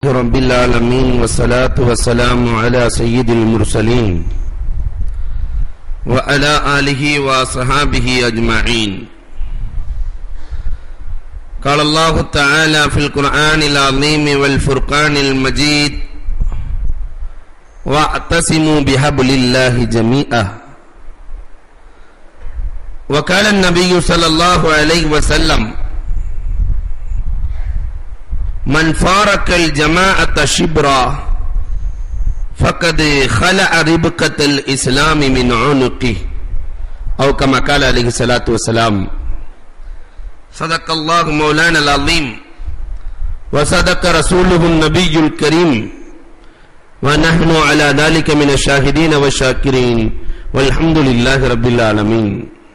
رب العالمين والصلاة والسلام على سيد المرسلين وعلى آله وصحابه أجمعين قال الله تعالى في القرآن العظيم والفرقان المجيد واعتصموا بحبل الله جميعا وقال النبي صلى الله عليه وسلم من فارق الجماعة شبرا فقد خلع ربقة الإسلام من عنقه أو كما قال عليه الصلاة والسلام صدق الله مولانا العظيم وصدق رسوله النبي الكريم ونحن على ذلك من الشاهدين والشاكرين والحمد لله رب العالمين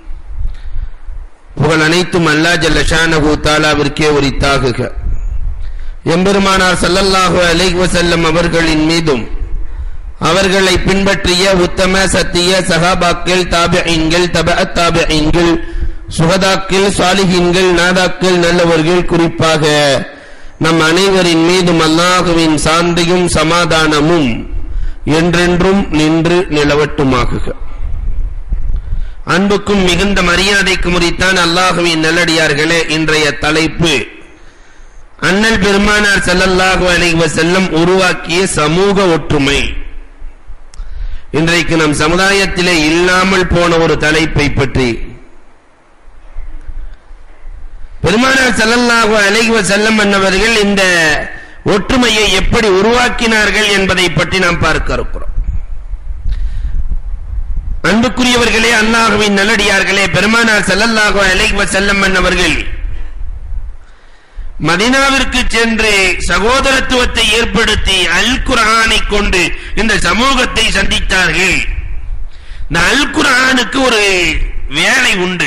புகழ் அனைத்தும் அல்லா ஜல்ல ஷானஹு தாலாவிற்கே உரித்தாகுக எம்பெருமானார் ஸல்லல்லாஹு அலைஹி வஸல்லம் அவர்களின் மீதும் அவர்களை பின்பற்றிய உத்தம சத்திய சஹாபாக்கள் தாபிஈன்கள் தபஅத் தாபிஈன்கள் சுஹதாக்கள் சாலிஹீன்கள் நாதாக்கள் நல்லவர்கள் குறிப்பாக நம் அனைவரின் மீதும் அல்லாஹுவின் சாந்தியும் சமாதானமும் என்றென்றும் நின்று நிலவட்டுமாகுக அன்புக்கும் மிகுந்த மரியாதைக்கு முறித்தான் அல்லாஹுவின் நல்லடியார்களே இன்றைய தலைப்பு அண்ணல் பெருமானார் ஸல்லல்லாஹு அலைஹி வஸல்லம் உருவாக்கிய சமூக ஒற்றுமை இன்றைக்கு நம் சமுதாயத்திலே இல்லாமல் போன ஒரு தலைப்பை பற்றி பெருமானார் ஸல்லல்லாஹு அலைஹி வஸல்லம் அன்னவர்கள் இந்த ஒற்றுமையை எப்படி உருவாக்கினார்கள் என்பதை பற்றி நாம் பார்க்க இருக்கிறோம் அன்புக்குரியவர்களே அல்லாஹுவின் நல்லடியார்களே பெருமானார் ஸல்லல்லாஹு அலைஹி வஸல்லம் அன்னவர்கள் மதினாவிற்கு சென்று சகோதரத்துவத்தை ஏற்படுத்தி அல் குர்ஆனை கொண்டு இந்த சமூகத்தை சந்தித்தார்கள் இந்த அல் குர்ஆனுக்கு ஒரு வேலை உண்டு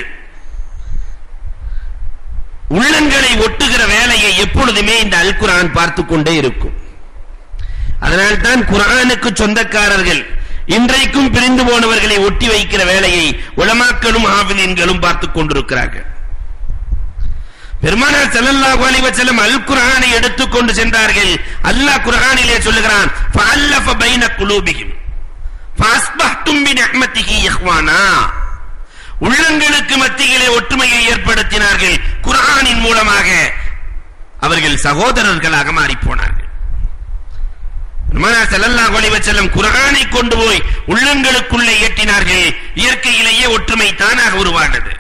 உள்ளங்களை ஒட்டுகிற வேலையை எப்பொழுதுமே இந்த அல் குர்ஆன் பார்த்து கொண்டே இருக்கும் அதனால்தான் குர்ஆனுக்கு சொந்தக்காரர்கள் இன்றைக்கும் பிரிந்து போனவர்களை ஒட்டி வைக்கிற வேலையை உலமாக்களும் ஆவிலின்களும் பார்த்துக் கொண்டிருக்கிறார்கள் பெருமானார் ஸல்லல்லாஹு அலைஹி வஸல்லம் அல் குர்ஆனை எடுத்துக் கொண்டு சென்றார்கள் அல்லாஹ் குர்ஆனிலே சொல்லுகிறான் ஃபஅல்லஃப பைன குலூபிஹிம் ஃபஅஸ்பஹ்தும் பினிஅமதிஹி இஹ்வானா உள்ளங்களுக்கு மத்தியிலே ஒற்றுமையை ஏற்படுத்தினார்கள் குர்ஆனின் மூலமாக அவர்கள் சகோதரர்களாக மாறிப் போனார்கள் பெருமானார் ஸல்லல்லாஹு அலைஹி வஸல்லம் குர்ஆனை கொண்டு போய் உள்ளங்களுக்குள்ளே ஏற்றினார்கள் இயற்கையிலேயே ஒற்றுமை தானாக உருவானது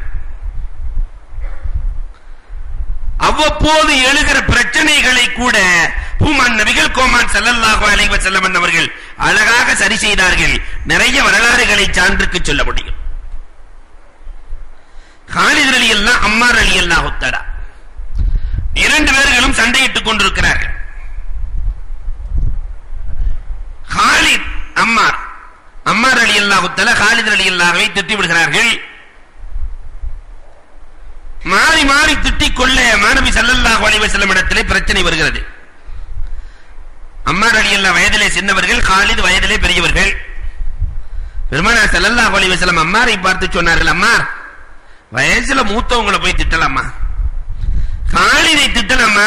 அவ்வப்போது எழுகிற பிரச்சனைகளை கூட பூமான் நபிகள் கோமான் ஸல்லல்லாஹு அலைஹி வஸல்லம் அவர்கள் அழகாக சரி செய்தார்கள் நிறைய வரலாறுகளை சான்றுக்கு சொல்ல முடியும் காலித் ரலியல்லாஹு அம்மார் ரலியல்லாஹு தஆலா இரண்டு பேர்களும் சண்டையிட்டுக் கொண்டிருக்கிறார்கள் காலித் அம்மார் அம்மார் ரலியல்லாஹு தஆலா காலித் ரலியல்லாஹுவை திட்டி விடுகிறார்கள் மாறி மாறி திட்டிக் கொள்ள மாணவி சல்லல்லாஹு அலைஹி வஸல்லம் இடத்திலே பிரச்சனை வருகிறது அம்மார் ரலியல்லாஹு வயதிலே சின்னவர்கள் காலித் வயதிலே பெரியவர்கள் பெருமானார் ஸல்லல்லாஹு அலைஹி வஸல்லம் அம்மாரை பார்த்து சொன்னார்கள் அம்மா வயசுல மூத்தவங்கள போய் திட்டலாமா காலிதை திட்டலாமா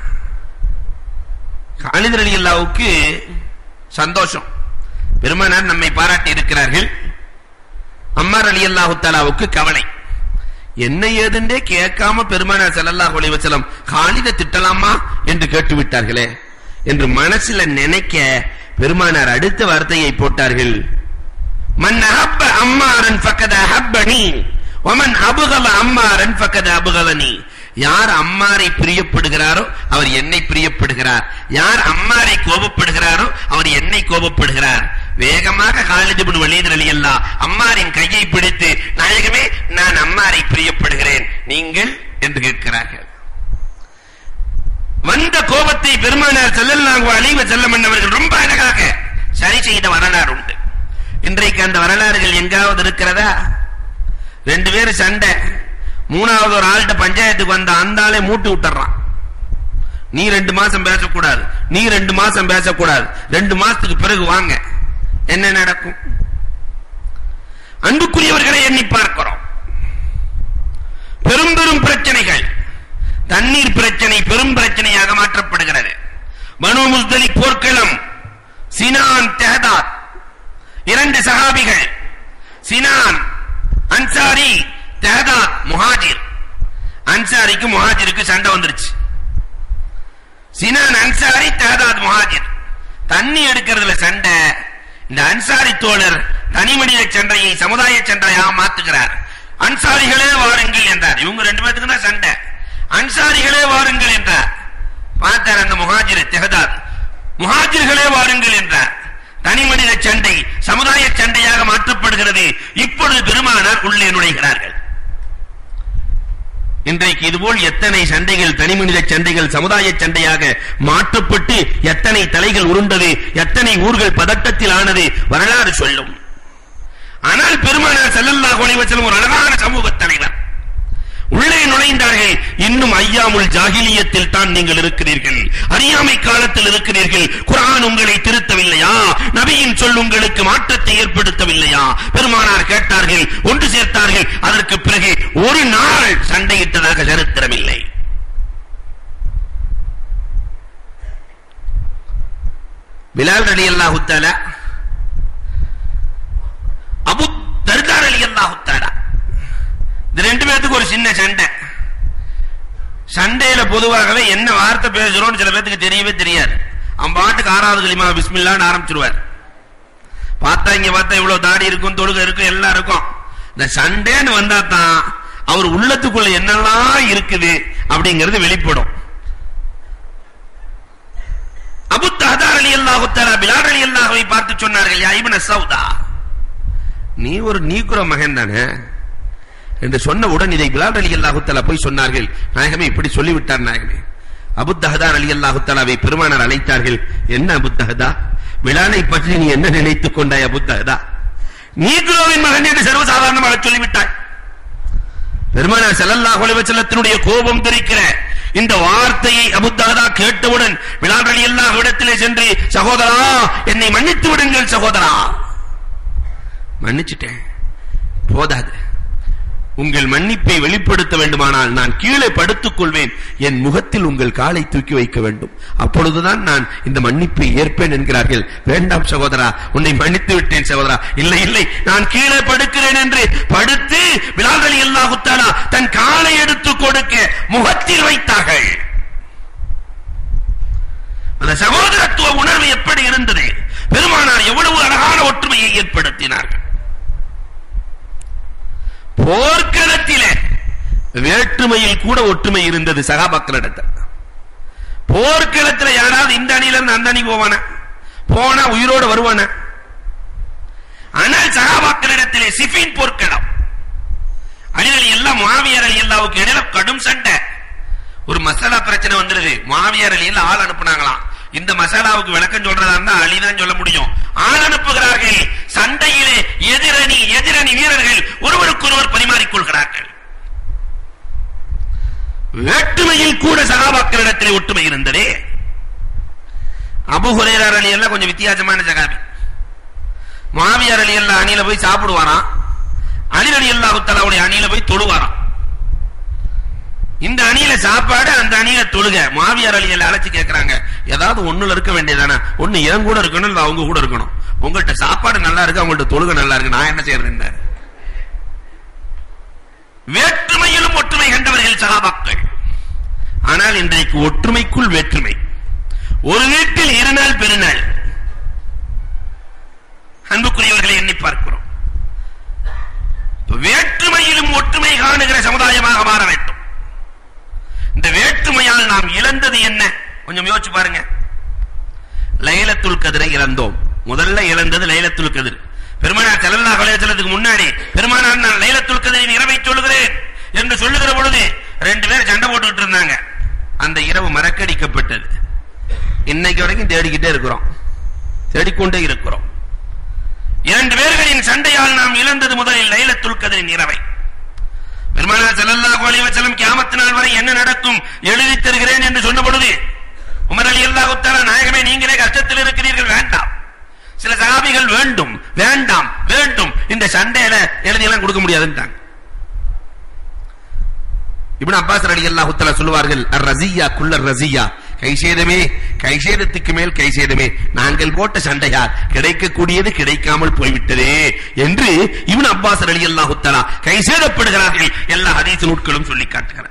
காலித் ரலியல்லாஹுக்கு சந்தோஷம் பெருமானார் நம்மை பாராட்டி இருக்கிறார்கள் அம்மார் ரலியல்லாஹு தஆலாவுக்கு கவலை என்ன ஏதுண்டே கேட்காம பெருமானார் ஸல்லல்லாஹு அலைஹி வஸல்லம் காலித திட்டலாமா என்று கேட்டு விட்டார்களே என்று மனசுல நினைக்க பெருமானார் அடுத்த வார்த்தையை போட்டார்கள் மன் அஹப்ப அம்மாரன் ஃபக்கத அஹப்பனி வமன் அபுகல அம்மாரன் ஃபக்கத அபுகலனி யார் அம்மாரை பிரியப்படுகிறாரோ அவர் என்னை பிரியப்படுகிறார் யார் அம்மாரை கோபப்படுகிறாரோ அவர் என்னை கோபப்படுகிறார் வேகமாக காலித் இப்னு வலீத் ரலியல்லாஹ் அம்மாரின் கையை பிடித்து நாயகமே நான் அம்மாரை பிரியப்படுகிறேன் நீங்கள் என்று கேட்கிறார்கள் வந்த கோபத்தை பெருமானார் ஸல்லல்லாஹு அலைஹி வஸல்லம் அவர்கள் ரொம்ப அழகாக சரி செய்த வரலாறு உண்டு இன்றைக்கு அந்த வரலாறுகள் எங்காவது இருக்கிறதா ரெண்டு பேரும் சண்டை மூணாவது ஒரு ஆள்கிட்ட பஞ்சாயத்துக்கு வந்த அந்த ஆளே மூட்டு விட்டுறான் நீ ரெண்டு மாசம் பேசக்கூடாது நீ ரெண்டு மாசம் பேசக்கூடாது ரெண்டு மாசத்துக்கு பிறகு வாங்க என்ன நடக்கும் அன்புக்குரியவர்களை எண்ணி பார்க்கிறோம் பெரும் பெரும் பிரச்சனைகள் தண்ணீர் பிரச்சனை பெரும் பிரச்சனையாக மாற்றப்படுகிறது பனு முஸ்தலிக் போர்க்களம் சினான் தெஹதாத் இரண்டு சஹாபிகள் சினான் அன்சாரி தெஹதாத் முஹாஜிர் அன்சாரிக்கு முஹாஜிருக்கு சண்டை வந்துருச்சு சினான் அன்சாரி தெஹதாத் முஹாஜிர் தண்ணி எடுக்கிறதுல சண்டை இந்த அன்சாரி தோழர் தனி மனித சண்டையை சமுதாய சண்டையா மாத்துகிறார் அன்சாரிகளே வாருங்கள் என்றார் இவங்க ரெண்டு பேத்துக்கு தான் சண்டை அன்சாரிகளே வாருங்கள் என்றார் பார்த்தார் அந்த முஹாஜிர் தெஹதாத் முஹாஜிர்களே வாருங்கள் என்றார் தனி மனித சண்டை சமுதாய சண்டையாக மாற்றப்படுகிறது இப்பொழுது பெருமானார் உள்ளே நுழைகிறார்கள் இன்றைக்கு இதுபோல் எத்தனை சண்டைகள் தனி மனித சண்டைகள் சமுதாய சண்டையாக மாற்றப்பட்டு எத்தனை தலைகள் உருண்டது எத்தனை ஊர்கள் பதட்டத்தில் ஆனது வரலாறு சொல்லும் ஆனால் பெருமானார் ஸல்லல்லாஹு அலைஹி வஸல்லம் ஒரு அழகான சமூக தலைவர் உள்ளே நுழைந்தார்கள் இன்னும் ஐயாமுல் ஜாகிலியத்தில் தான் நீங்கள் இருக்கிறீர்கள் அறியாமை காலத்தில் இருக்கிறீர்கள் குர்ஆன் உங்களை திருத்தவில்லையா நபியின் சொல் உங்களுக்கு மாற்றத்தை ஏற்படுத்தவில்லையா பெருமானார் கேட்டார்கள் ஒன்று சேர்த்தார்கள் அதற்கு பிறகு ஒரு நாள் சண்டையிட்டதாக சரித்திரமில்லை பிலால் ரலியல்லாஹு தஆலா அபு தர்தார் ரலியல்லாஹு தஆலா இந்த ரெண்டு பேத்துக்கு ஒரு சின்ன சண்டை சண்டையில பொதுவாகவே என்ன வார்த்தை பேசுறோம்னு சில பேத்துக்கு தெரியவே தெரியாது அவன் பாட்டுக்கு ஆறாவது களிமா பிஸ்மில்லான்னு ஆரம்பிச்சிருவார் பார்த்தா இங்க பார்த்தா இவ்வளவு தாடி இருக்கும் தொழுகை இருக்கும் எல்லாம் இருக்கும் இந்த சண்டேன்னு வந்தா தான் அவர் உள்ளத்துக்குள்ள என்னெல்லாம் இருக்குது அப்படிங்கிறது வெளிப்படும் அபு தஹதார் அலி அல்லாஹு தஆலா பிலால் அலி அல்லாஹ்வை பார்த்து சொன்னார்கள் யா இப்ன சௌதா நீ ஒரு நீக்குற மகன் தானே என்று சொன்ன உடன் இதை பிலால் அலி அல்லாஹு தஆலா போய் சொன்னார்கள் நாயகமே இப்படி சொல்லிவிட்டார் நாயகமே அபு தஹதார் அலி அல்லாஹு தஆலாவை பெருமானார் அழைத்தார்கள் என்ன அபு தஹதா பிலாலை பற்றி நீ என்ன நினைத்துக் கொண்டாய் அபு தஹதா நீக்குரோவின் மகன் என்று சர்வசாதாரணமாக சொல்லிவிட்டாய் பெருமானார் ஸல்லல்லாஹு அலைஹி வஸல்லத்தினுடைய கோபம் தெரிக்கிற இந்த வார்த்தையை அபு தஹதா கேட்டவுடன் பிலால் ரலியல்லாஹு இடத்திலே சென்று சகோதரா என்னை மன்னித்து விடுங்கள் சகோதரா மன்னிச்சிட்டேன் போதாது உங்கள் மன்னிப்பை வெளிப்படுத்த வேண்டுமானால் நான் கீழே படுத்துக் கொள்வேன் என் முகத்தில் உங்கள் காலை தூக்கி வைக்க வேண்டும் அப்பொழுதுதான் நான் இந்த மன்னிப்பை ஏற்பேன் என்கிறார்கள் வேண்டாம் சகோதரா உன்னை மன்னித்து விட்டேன் சகோதரா இல்லை இல்லை நான் கீழே படுக்கிறேன் என்று படுத்து விலாதலி அல்லாஹுத்தாலா தன் காலை எடுத்து கொடுக்க முகத்தில் வைத்தார்கள் அந்த சகோதரத்துவ உணர்வு எப்படி இருந்தது பெருமானார் எவ்வளவு அழகான ஒற்றுமையை ஏற்படுத்தினார்கள் போர்க்களத்திலே வேற்றுமையில் கூட ஒற்றுமை இருந்தது சகாபாக்களிடத்தில் போர்க்களத்துல யாராவது இந்த அணியில இருந்து அந்த அணி போவானா போனா உயிரோடு வருவானா ஆனால் சகாபாக்களிடத்திலே சிஃபின் போர்க்களம் அணிகள் எல்லாம் மாவியர் அலி அல்லாவுக்கு இடையில கடும் சண்டை ஒரு மசாலா பிரச்சனை வந்துருது மாவியார் அலியில் ஆள் அனுப்புனாங்களாம் இந்த மசாலாவுக்கு விளக்கம் சொல்றதா இருந்தா அலிதான் சொல்ல முடியும் ஆள் அனுப்புகிறார்கள் சண்டையிலே எதிரணி எதிரணி வீரர்கள் ஒருவருக்கொருவர் பரிமாறிக்கொள்கிறார்கள் வேற்றுமையில் கூட சகாபாக்களிடத்திலே ஒற்றுமை இருந்ததே அபு ஹுரேரார் அலி எல்லாம் கொஞ்சம் வித்தியாசமான சகாபி மாவியார் அலி எல்லாம் அணியில போய் சாப்பிடுவாராம் அலி அலி அல்லாஹுத்தலாவுடைய அணியில போய் தொழுவாராம் இந்த அணியில சாப்பாடு அந்த அணியில தொழுக மாவியார் அலியல் அழைச்சு கேக்குறாங்க ஏதாவது ஒண்ணுல இருக்க வேண்டியதானே ஒண்ணு என் கூட இருக்கணும் இல்ல அவங்க கூட இருக்கணும் உங்கள்ட்ட சாப்பாடு நல்லா இருக்கு அவங்கள்ட்ட தொழுக நல்லா இருக்கு நான் என்ன செய்யறேன் வேற்றுமையிலும் ஒற்றுமை கண்டவர்கள் சகாபாக்கள் ஆனால் இன்றைக்கு ஒற்றுமைக்குள் வேற்றுமை ஒரு வீட்டில் இருநாள் பெருநாள் அன்புக்குரியவர்களை எண்ணி பார்க்கிறோம் வேற்றுமையிலும் ஒற்றுமை காணுகிற சமுதாயமாக மாற வேண்டும் இந்த வேற்றுமையால் நாம் இழந்தது என்ன கொஞ்சம் யோசிச்சு பாருங்க லைலத்துல் கதிரை இழந்தோம் முதல்ல இழந்தது லைலத்துல் கதிர் பெருமானார் ஸல்லல்லாஹு அலைஹி வஸல்லத்துக்கு முன்னாடி பெருமானார் நான் லைலத்துல் கதிரின் இரவை சொல்லுகிறேன் என்று சொல்லுகிற பொழுது ரெண்டு பேர் சண்டை போட்டுக்கிட்டு இருந்தாங்க அந்த இரவு மறக்கடிக்கப்பட்டது இன்னைக்கு வரைக்கும் தேடிக்கிட்டே இருக்கிறோம் தேடிக்கொண்டே இருக்கிறோம் இரண்டு பேர்களின் சண்டையால் நாம் இழந்தது முதலில் லைலத்துல் கதிரின் இரவை பெருமானார் ஸல்லல்லாஹு அலைஹி வஸல்லம் கியாமத் நாள் வரை என்ன நடக்கும் எழுதி தருகிறேன் என்று சொன்ன பொழுது உமர் அலி அல்லாஹு தஆலா நாயகமே நீங்களே கஷ்டத்தில் இருக்கிறீர்கள் வேண்டாம் சில சஹாபிகள் வேண்டும் வேண்டாம் வேண்டும் இந்த சண்டையில எழுதி எல்லாம் கொடுக்க முடியாதுன்றாங்க இப்னு அப்பாஸ் ரலியல்லாஹு தஆலா சொல்வார்கள் அர் ரஸியா குல்லர் ரஸியா கைசேதமே கைசேதத்துக்கு மேல் கைசேதமே நாங்கள் போட்ட சண்டையால் கிடைக்கக்கூடியது கிடைக்காமல் போய்விட்டதே என்று இவன் அப்பாஸ் அலி அல்லாஹு தஆலா கைசேதப்படுகிறார்கள் எல்லா ஹதீஸ் நூட்களும் சொல்லி காட்டுகிறார்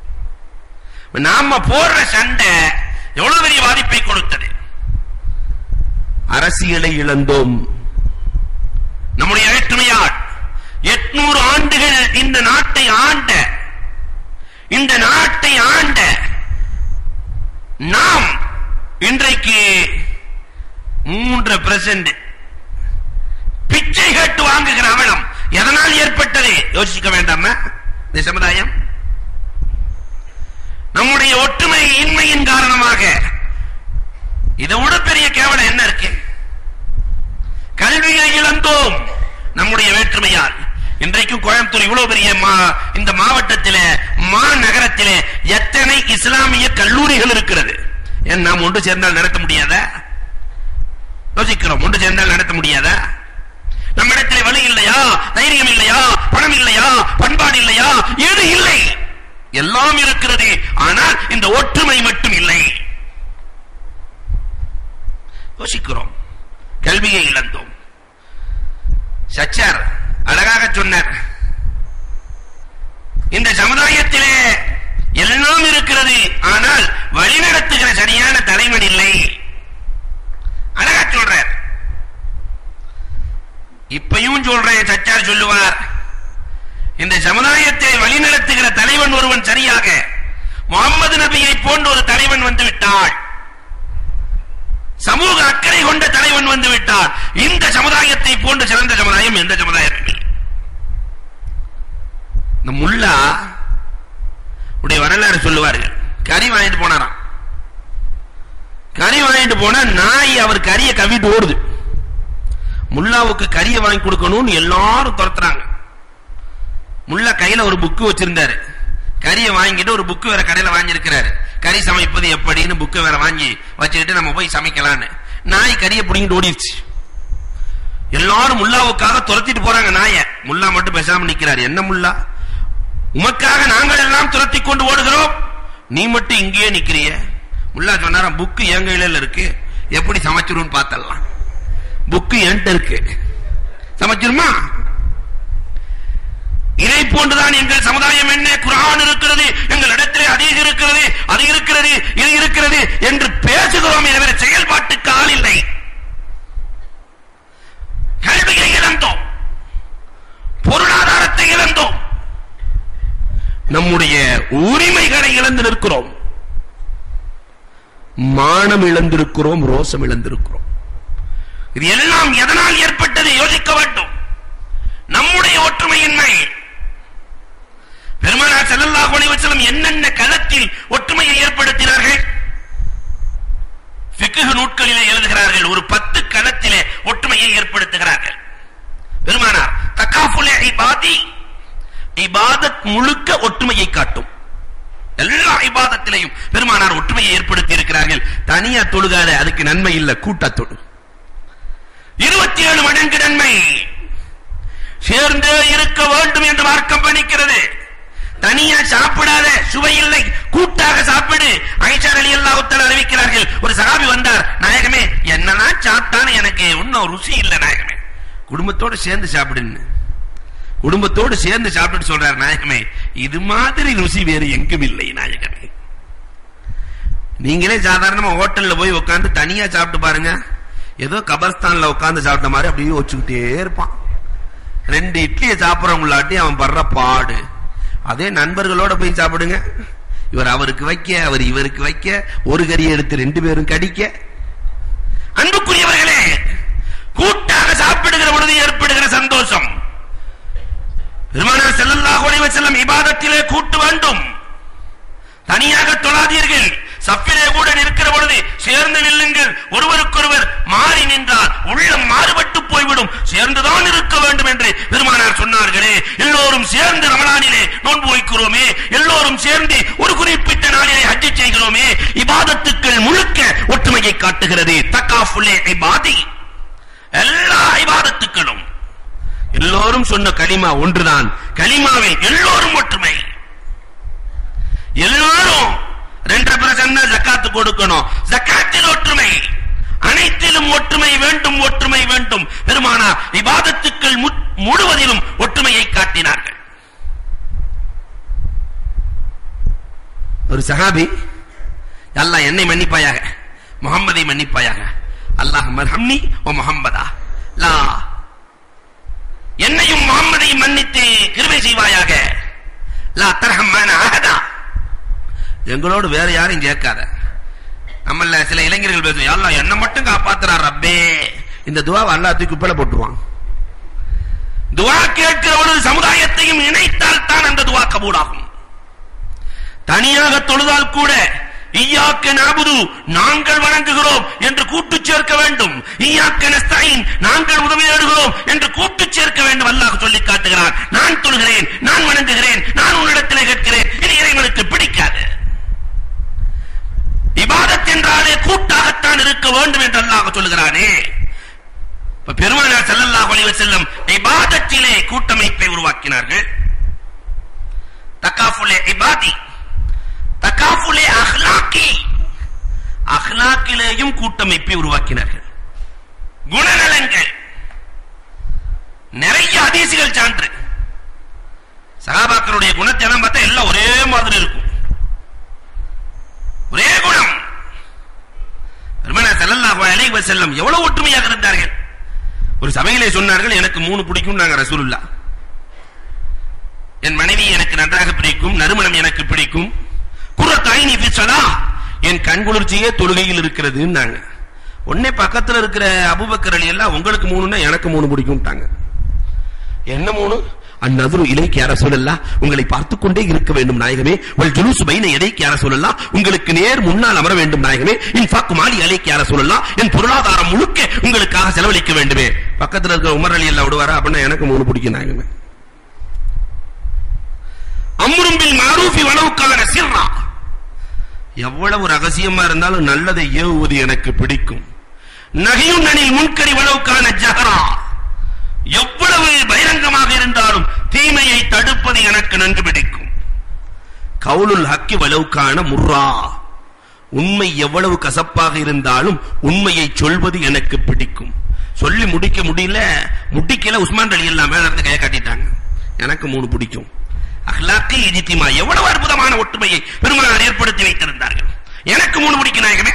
நாம போடுற சண்டை எவ்வளவு பெரிய பாதிப்பை கொடுத்தது அரசியலை இழந்தோம் நம்முடைய வேற்றுமையால் எட்நூறு ஆண்டுகள் இந்த நாட்டை ஆண்ட இந்த நாட்டை ஆண்ட நாம் இன்றைக்கு மூன்று பிரசன்ட் பிச்சை கேட்டு வாங்குகிற அவலம் எதனால் ஏற்பட்டது யோசிக்க வேண்டாமா இந்த சமுதாயம் நம்முடைய ஒற்றுமை இன்மையின் காரணமாக இதை விட பெரிய கேவலம் என்ன இருக்கு கல்வியை இழந்தோம் நம்முடைய வேற்றுமையால் இன்றைக்கும் கோயம்புத்தூர் இவ்வளவு பெரிய மா- இந்த மாவட்டத்திலே மாநகரத்திலே எத்தனை இஸ்லாமிய கல்லூரிகள் இருக்கிறது ஏன் நாம் ஒன்று சேர்ந்தால் நடத்த முடியாதா யோசிக்கிறோம் ஒன்று சேர்ந்தால் நடத்த முடியாதா நம்மிடத்திலே வழி இல்லையா தைரியம் இல்லையா பணம் இல்லையா பண்பாடு இல்லையா எது இல்லை எல்லாம் இருக்கிறது ஆனால் இந்த ஒற்றுமை மட்டும் இல்லை யோசிக்கிறோம் கல்வியை இழந்தோம் சச்சார் அழகாக சொன்னார் இந்த சமுதாயத்திலே எல்லாம் இருக்கிறது ஆனால் வழிநடத்துகிற சரியான தலைவன் இல்லை அழகா சொல்றார் இப்பையும் சொல்றேன் சச்சார் சொல்லுவார் இந்த சமுதாயத்தை வழிநடத்துகிற தலைவன் ஒருவன் சரியாக முகமது நபியை போன்ற ஒரு தலைவன் வந்து விட்டாள் சமூக அக்கறை கொண்ட தலைவன் வந்து விட்டார் இந்த சமுதாயத்தை போன்ற சிறந்த சமுதாயம் எந்த சமுதாயமும் இல்லை இந்த முல்லா உடைய வரலாறு சொல்லுவார்கள் கறி வாங்கிட்டு போனாராம் கறி வாங்கிட்டு போனா நாய் அவர் கறியை கவிட்டு ஓடுது முல்லாவுக்கு கறியை வாங்கி கொடுக்கணும்னு எல்லாரும் துரத்துறாங்க முல்லா கையில ஒரு புக்கு வச்சிருந்தாரு கறியை வாங்கிட்டு ஒரு புக்கு வேற கடையில வாங்கியிருக்கிறாரு கறி சமைப்பது எப்படின்னு புக்கு வேற வாங்கி வச்சுக்கிட்டு நம்ம போய் சமைக்கலான்னு நாய் கறியை பிடிங்கிட்டு ஓடிடுச்சு எல்லாரும் முல்லாவுக்காக துரத்திட்டு போறாங்க நாய முல்லா மட்டும் பேசாம நிக்கிறாரு என்ன முல்லா உமக்காக நாங்கள் எல்லாம் துரத்தி கொண்டு ஓடுகிறோம் நீ மட்டும் இங்கேயே நிக்கிறிய முல்லா சொன்னாராம் புக்கு என் கையில இருக்கு எப்படி சமைச்சிருன்னு பார்த்தலாம் புக்கு என்கிட்ட இருக்கு சமைச்சிருமா இதை போன்றுதான் எங்கள் சமுதாயம் என்ன குரான் இருக்கிறது எங்கள் இடத்திலே அதிக இருக்கிறது அது இருக்கிறது இது இருக்கிறது என்று பேசுகிறோம் தவிர செயல்பாட்டுக்கு ஆள் இல்லை கல்வியை இழந்தோம் பொருளாதாரத்தை இழந்தோம் நம்முடைய உரிமைகளை இழந்து நிற்கிறோம் மானம் இழந்திருக்கிறோம் ரோசம் இழந்திருக்கிறோம் இது எல்லாம் எதனால் ஏற்பட்டது யோசிக்க வேண்டும் நம்முடைய ஒற்றுமையின்மை பெருமானார் ஸல்லல்லாஹு அலைஹி வஸல்லம் என்னென்ன களத்தில் ஒற்றுமையை ஏற்படுத்தினார்கள் ஃபிக்ஹ் நூட்களிலே எழுதுகிறார்கள் ஒரு பத்து களத்திலே ஒற்றுமையை ஏற்படுத்துகிறார்கள் பெருமானார் தகாஃபுல் இபாதி இபாதத் முழுக்க ஒற்றுமையை காட்டும் எல்லா இபாதத்திலையும் பெருமானார் ஒற்றுமையை ஏற்படுத்தி இருக்கிறார்கள் தனியா தொழுகாத அதுக்கு நன்மை இல்ல கூட்டா தொழு இருபத்தி ஏழு மடங்கு நன்மை சேர்ந்தே இருக்க வேண்டும் என்று மார்க்கம் பணிக்கிறது தனியா சாப்பிடாத சுவை இல்லை கூட்டாக சாப்பிடு ஐஷா அலி அல்லாஹுத்தல் அறிவிக்கிறார்கள் ஒரு சகாபி வந்தார் நாயகமே என்னதான் சாப்பிட்டான்னு எனக்கு இன்னும் ருசி இல்லை நாயகமே குடும்பத்தோடு சேர்ந்து சாப்பிடுன்னு குடும்பத்தோடு சேர்ந்து சாப்பிட்டு சொல்றார் நாயகமே இது மாதிரி ருசி வேறு எங்கும் இல்லை நாயகமே நீங்களே சாதாரணமா ஹோட்டல்ல போய் உட்கார்ந்து தனியா சாப்பிட்டு பாருங்க ஏதோ கபர்ஸ்தான்ல உட்கார்ந்து சாப்பிட்ட மாதிரி அப்படியே வச்சுக்கிட்டே இருப்பான் ரெண்டு இட்லியை சாப்பிடறவங்களாட்டி அவன் படுற பாடு அதே நண்பர்களோட போய் சாப்பிடுங்க இவர் அவருக்கு வைக்க அவர் இவருக்கு வைக்க ஒரு கறியை எடுத்து ரெண்டு பேரும் கடிக்க அன்புக்குரியவர்களே கூட்டாக சாப்பிடுகிற பொழுது ஏற்படுகிற சந்தோஷம் பெருமானார் ஸல்லல்லாஹு அலைஹி வஸல்லம் இபாதத்திலே கூட்டு வேண்டும் தனியாக தொழாதீர்கள் சப்பிலே கூட நிற்கிற பொழுது சேர்ந்து நில்லுங்கள் ஒருவருக்கொருவர் மாறி நின்றால் உள்ளம் மாறுபட்டு போய்விடும் சேர்ந்துதான் இருக்க வேண்டும் என்று பெருமானார் சொன்னார்களே எல்லோரும் சேர்ந்து ரமலானிலே நோன்பு வைக்கிறோமே எல்லோரும் சேர்ந்து ஒரு குறிப்பிட்ட நாளிலே ஹஜ்ஜி செய்கிறோமே இபாதத்துக்கள் முழுக்க ஒற்றுமையை காட்டுகிறது தக்காஃபுலே இபாதி எல்லா இபாதத்துக்களும் எல்லோரும் சொன்ன கலிமா ஒன்றுதான் கலிமாவில் எல்லோரும் ஒற்றுமை எல்லாரும் ரெண்டரை பர்சன்ட் தான் ஜக்காத்து கொடுக்கணும் ஜக்காத்தில் ஒற்றுமை அனைத்திலும் ஒற்றுமை வேண்டும் ஒற்றுமை வேண்டும் பெருமானார் இபாதத்துக்கள் மு- முழுவதிலும் ஒற்றுமையை காட்டினார்கள் ஒரு சஹாபி அல்லாஹ் என்னை மன்னிப்பாயாக முகம்மதை மன்னிப்பாயாக அல்லாஹ் மர்ஹம்னி ஓ முஹம்மதா லா என்னையும் முகம்மதையும் மன்னித்து கிருபை செய்வாயாக லா தர்ஹம் மானா அஹதா எங்களோடு வேற யாரையும் சேர்க்காத நம்மள சில இளைஞர்கள் பேசுவோம் அல்லாஹ் என்ன மட்டும் காப்பாத்துறார் ரப்பே இந்த துவாவை அல்லாஹ் தூக்கி குப்பையில போட்டுருவான் துவா கேட்கிற ஒரு சமுதாயத்தையும் இணைத்தால் தான் அந்த துவா கபூலாகும் தனியாக தொழுதால் கூட ஈயாக்க நாபுது நாங்கள் வணங்குகிறோம் என்று கூட்டு சேர்க்க வேண்டும் ஈயாக்க நஸ்தாயின் நாங்கள் உதவி தேடுகிறோம் என்று கூட்டு சேர்க்க வேண்டும் அல்லாஹ் சொல்லி காட்டுகிறான் நான் தொழுகிறேன் நான் வணங்குகிறேன் நான் உன்னிடத்திலே கேட்கிறேன் இது இறைவனுக்கு பிடிக்காது இபாதத் என்றாலே கூட்டாகத்தான் இருக்க வேண்டும் என்று அல்லாஹ் சொல்லுகிறானே இப்ப பெருமானார் ஸல்லல்லாஹு அலைஹி வஸல்லம் இபாதத்திலே கூட்டமைப்பை உருவாக்கினார்கள் தகாஃபுலே இபாதி தகாஃபுலே அஹ்லாக்கி அஹ்லாக்கிலேயும் கூட்டமைப்பை உருவாக்கினார்கள் குணநலங்கள் நிறைய ஹதீசுகள் சான்று சகாபாக்களுடைய குணத்தை எல்லாம் பார்த்தா எல்லாம் ஒரே மாதிரி இருக்கும் ஒரே குணம் பெருமானார் ஸல்லல்லாஹு அலைஹி வஸல்லம் எவ்வளவு ஒற்றுமையாக இருந்தார்கள் ஒரு சபையிலே சொன்னார்கள் எனக்கு மூணு பிடிக்கும் நாங்க ரசூலுல்லாஹ் என் மனைவி எனக்கு நன்றாக பிடிக்கும் நறுமணம் எனக்கு பிடிக்கும் குரத்தாயினி பிச்சலா என் கண்குளிர்ச்சியே தொழுகையில் இருக்கிறதுன்னாங்க உடனே பக்கத்துல இருக்கிற அபூபக்கர் அலி எல்லாம் உங்களுக்கு மூணுன்னா எனக்கு மூணு பிடிக்கும்ட்டாங்க என்ன மூணு அந்நதுரு இலைக்கு யார சொல்லலாம் உங்களை பார்த்துக் கொண்டே இருக்க வேண்டும் நாயகமே உங்கள் ஜுலூஸ் பைன எதைக்கு யார சொல்லலாம் உங்களுக்கு நேர் முன்னால் அமர வேண்டும் நாயகமே இன் ஃபாக்கு மாலி அலைக்கு யார சொல்லலாம் என் பொருளாதாரம் முழுக்க உங்களுக்காக செலவழிக்க வேண்டுமே பக்கத்துல இருக்கிற உமர் அலி எல்லாம் விடுவாரா அப்படின்னா எனக்கு மூணு பிடிக்கும் நாயகமே அம்ரும் பில் மாரூஃபி வலவுக்கான சிர்ரா எவ்வளவு ரகசியமா இருந்தாலும் நல்லதை ஏவுவது எனக்கு பிடிக்கும் நகையும் நனில் முன்கரி வளவுக்கான ஜஹரா எவ்வளவு பகிரங்கமாக இருந்தாலும் தீமையை தடுப்பது எனக்கு நன்கு பிடிக்கும் கவுலுல் ஹக்கி வலவுக்கான முர்ரா உண்மை எவ்வளவு கசப்பாக இருந்தாலும் உண்மையை சொல்வது எனக்கு பிடிக்கும் சொல்லி முடிக்க முடியல முடிக்கல உஸ்மான் அலி எல்லாம் மேல இருந்து கையை காட்டிட்டாங்க எனக்கு மூணு பிடிக்கும் அஹ்லாக்கி இஜித்திமா எவ்வளவு அற்புதமான ஒற்றுமையை பெருமானார் ஏற்படுத்தி வைத்திருந்தார்கள் எனக்கு மூணு பிடிக்கும் நாயகமே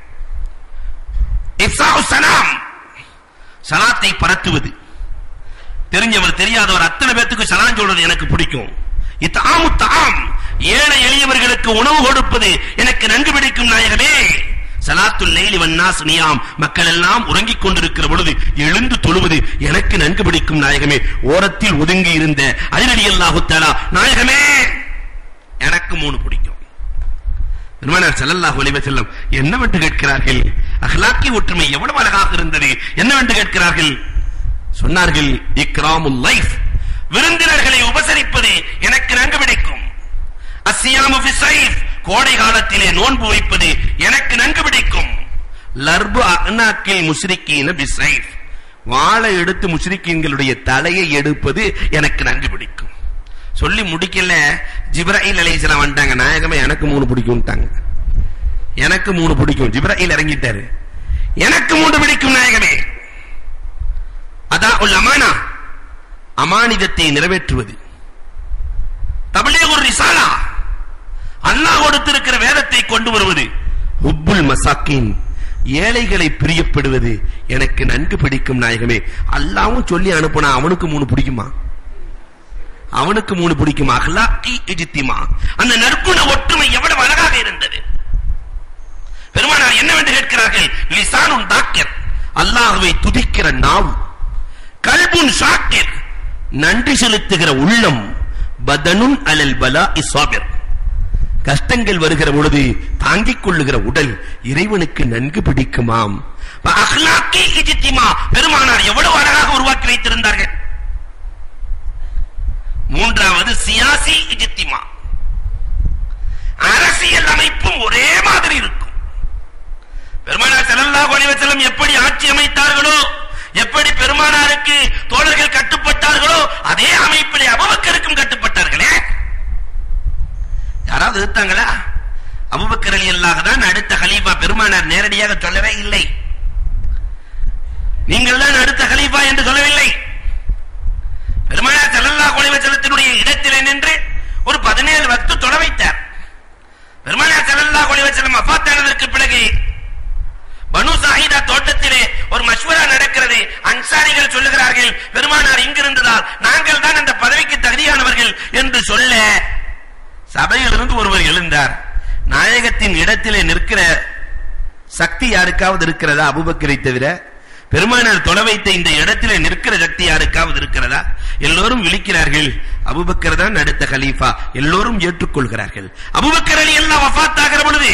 இஃப்சாஉ சலாம் சலாத்தை பரத்துவது தெரிஞ்சவர் தெரியாதவர் அத்தனை பேத்துக்கு சலாம் சொல்றது எனக்கு பிடிக்கும் இத்தாமு தாம் ஏழை எளியவர்களுக்கு உணவு கொடுப்பது எனக்கு நன்கு பிடிக்கும் நாயகமே சலாத்துல் லைலி வன்னாஸ் நியாம் மக்கள் எல்லாம் உறங்கிக் கொண்டிருக்கிற பொழுது எழுந்து தொழுவது எனக்கு நன்கு பிடிக்கும் நாயகமே ஓரத்தில் ஒதுங்கி இருந்த அதிரடி அல்லாஹு தஆலா நாயகமே எனக்கு மூணு பிடிக்கும் பெருமானார் ஸல்லல்லாஹு அலைஹி வஸல்லம் என்னவென்று கேட்கிறார்கள் அஹ்லாக்கி ஒற்றுமை எவ்வளவு அழகாக இருந்தது என்னவென்று கேட்கிறார்கள் சொன்னார்கள் இக்ராமுல் லைஃப் விருந்தினர்களை உபசரிப்பது எனக்கு நன்கு பிடிக்கும் அஸ்ஸியாமு ஃபி ஸைஃப் கோடை காலத்திலே நோன்பு வைப்பது எனக்கு நன்கு பிடிக்கும் லர்பு அக்னாக்கில் முஸ்ரிக்கீன பி ஸைஃப் வாளை எடுத்து முஸ்ரிக்கீன்களுடைய தலையை எடுப்பது எனக்கு நன்கு பிடிக்கும் சொல்லி முடிக்கல ஜிப்ராயில் அலைஹிஸ்ஸலாம் வந்துட்டாங்க நாயகமே எனக்கு மூணு பிடிக்கும்ட்டாங்க எனக்கு மூணு பிடிக்கும் ஜிப்ராயில் இறங்கிட்டாரு எனக்கு மூணு பிடிக்கும் நாயகமே அதா உல் அமானா அமானிதத்தை நிறைவேற்றுவது தபிலீகுர் ரிசாலா அல்லாஹ் கொடுத்திருக்கிற வேதத்தை கொண்டு வருவது ஹுப்புல் மசாக்கின் ஏழைகளை பிரியப்படுவது எனக்கு நன்கு பிடிக்கும் நாயகமே அல்லாவும் சொல்லி அனுப்புனா அவனுக்கு மூணு பிடிக்குமா அவனுக்கு மூணு பிடிக்குமா அஹ்லாக்கி இஜித்திமா அந்த நற்குண ஒற்றுமை எவ்வளவு அழகாக இருந்தது பெருமானார் என்னவென்று கேட்கிறார்கள் லிசானுன் தாக்கிர் அல்லாஹ்வை துதிக்கிற நாவு கல்புன் ஷாக்கிர் நன்றி செலுத்துகிற உள்ளம் பதனுன் அலல் பலா இஸ்வாபிர் கஷ்டங்கள் வருகிற பொழுது தாங்கிக் கொள்ளுகிற உடல் இறைவனுக்கு நன்கு பிடிக்குமாம் அப்ப அஹ்லாக்கி இஜித்திமா பெருமானார் எவ்வளவு அழகாக உருவாக்கி வைத்திருந்தார்கள் மூன்றாவது சியாசி இஜித்திமா அரசியல் அமைப்பும் ஒரே மாதிரி இருக்கும் பெருமானார் ஸல்லல்லாஹு அலைஹி வஸல்லம் எப்படி ஆட்சி அமைத்தார்களோ எப்படி பெருமானாருக்கு தோழர்கள் கட்டுப்பட்டார்களோ அதே அமைப்பிலே அபூபக்கருக்கும் கட்டுப்பட்டார்களே யாராவது எதிர்த்தாங்களா அபூபக்கர் நீங்கள் தான் அடுத்த கலீஃபா என்று சொல்லவில்லை பெருமானார் ஸல்லல்லாஹு அலைஹி வஸல்லத்தினுடைய இடத்திலே நின்று ஒரு 17 வக்து தொலை வைத்தார் பெருமானார் ஸல்லல்லாஹு அலைஹி வஸல்லம் வஃபாத்தானதற்கு பிறகு பனு சாஹிதா தோட்டத்திலே ஒரு மஷ்வரா நடக்கிறது அன்சாரிகள் சொல்லுகிறார்கள் பெருமானார் இங்கிருந்ததால் நாங்கள் தான் அந்த பதவிக்கு தகுதியானவர்கள் என்று சொல்ல சபையிலிருந்து ஒருவர் எழுந்தார் நாயகத்தின் இடத்திலே நிற்கிற சக்தி யாருக்காவது இருக்கிறதா அபுபக்கரை தவிர பெருமானார் தொலை வைத்த இந்த இடத்திலே நிற்கிற சக்தி யாருக்காவது இருக்கிறதா எல்லோரும் விழிக்கிறார்கள் அபுபக்கர் தான் அடுத்த கலீஃபா எல்லோரும் ஏற்றுக்கொள்கிறார்கள் அபுபக்கர் அலி எல்லாம் வஃபாத்தாகிற பொழுது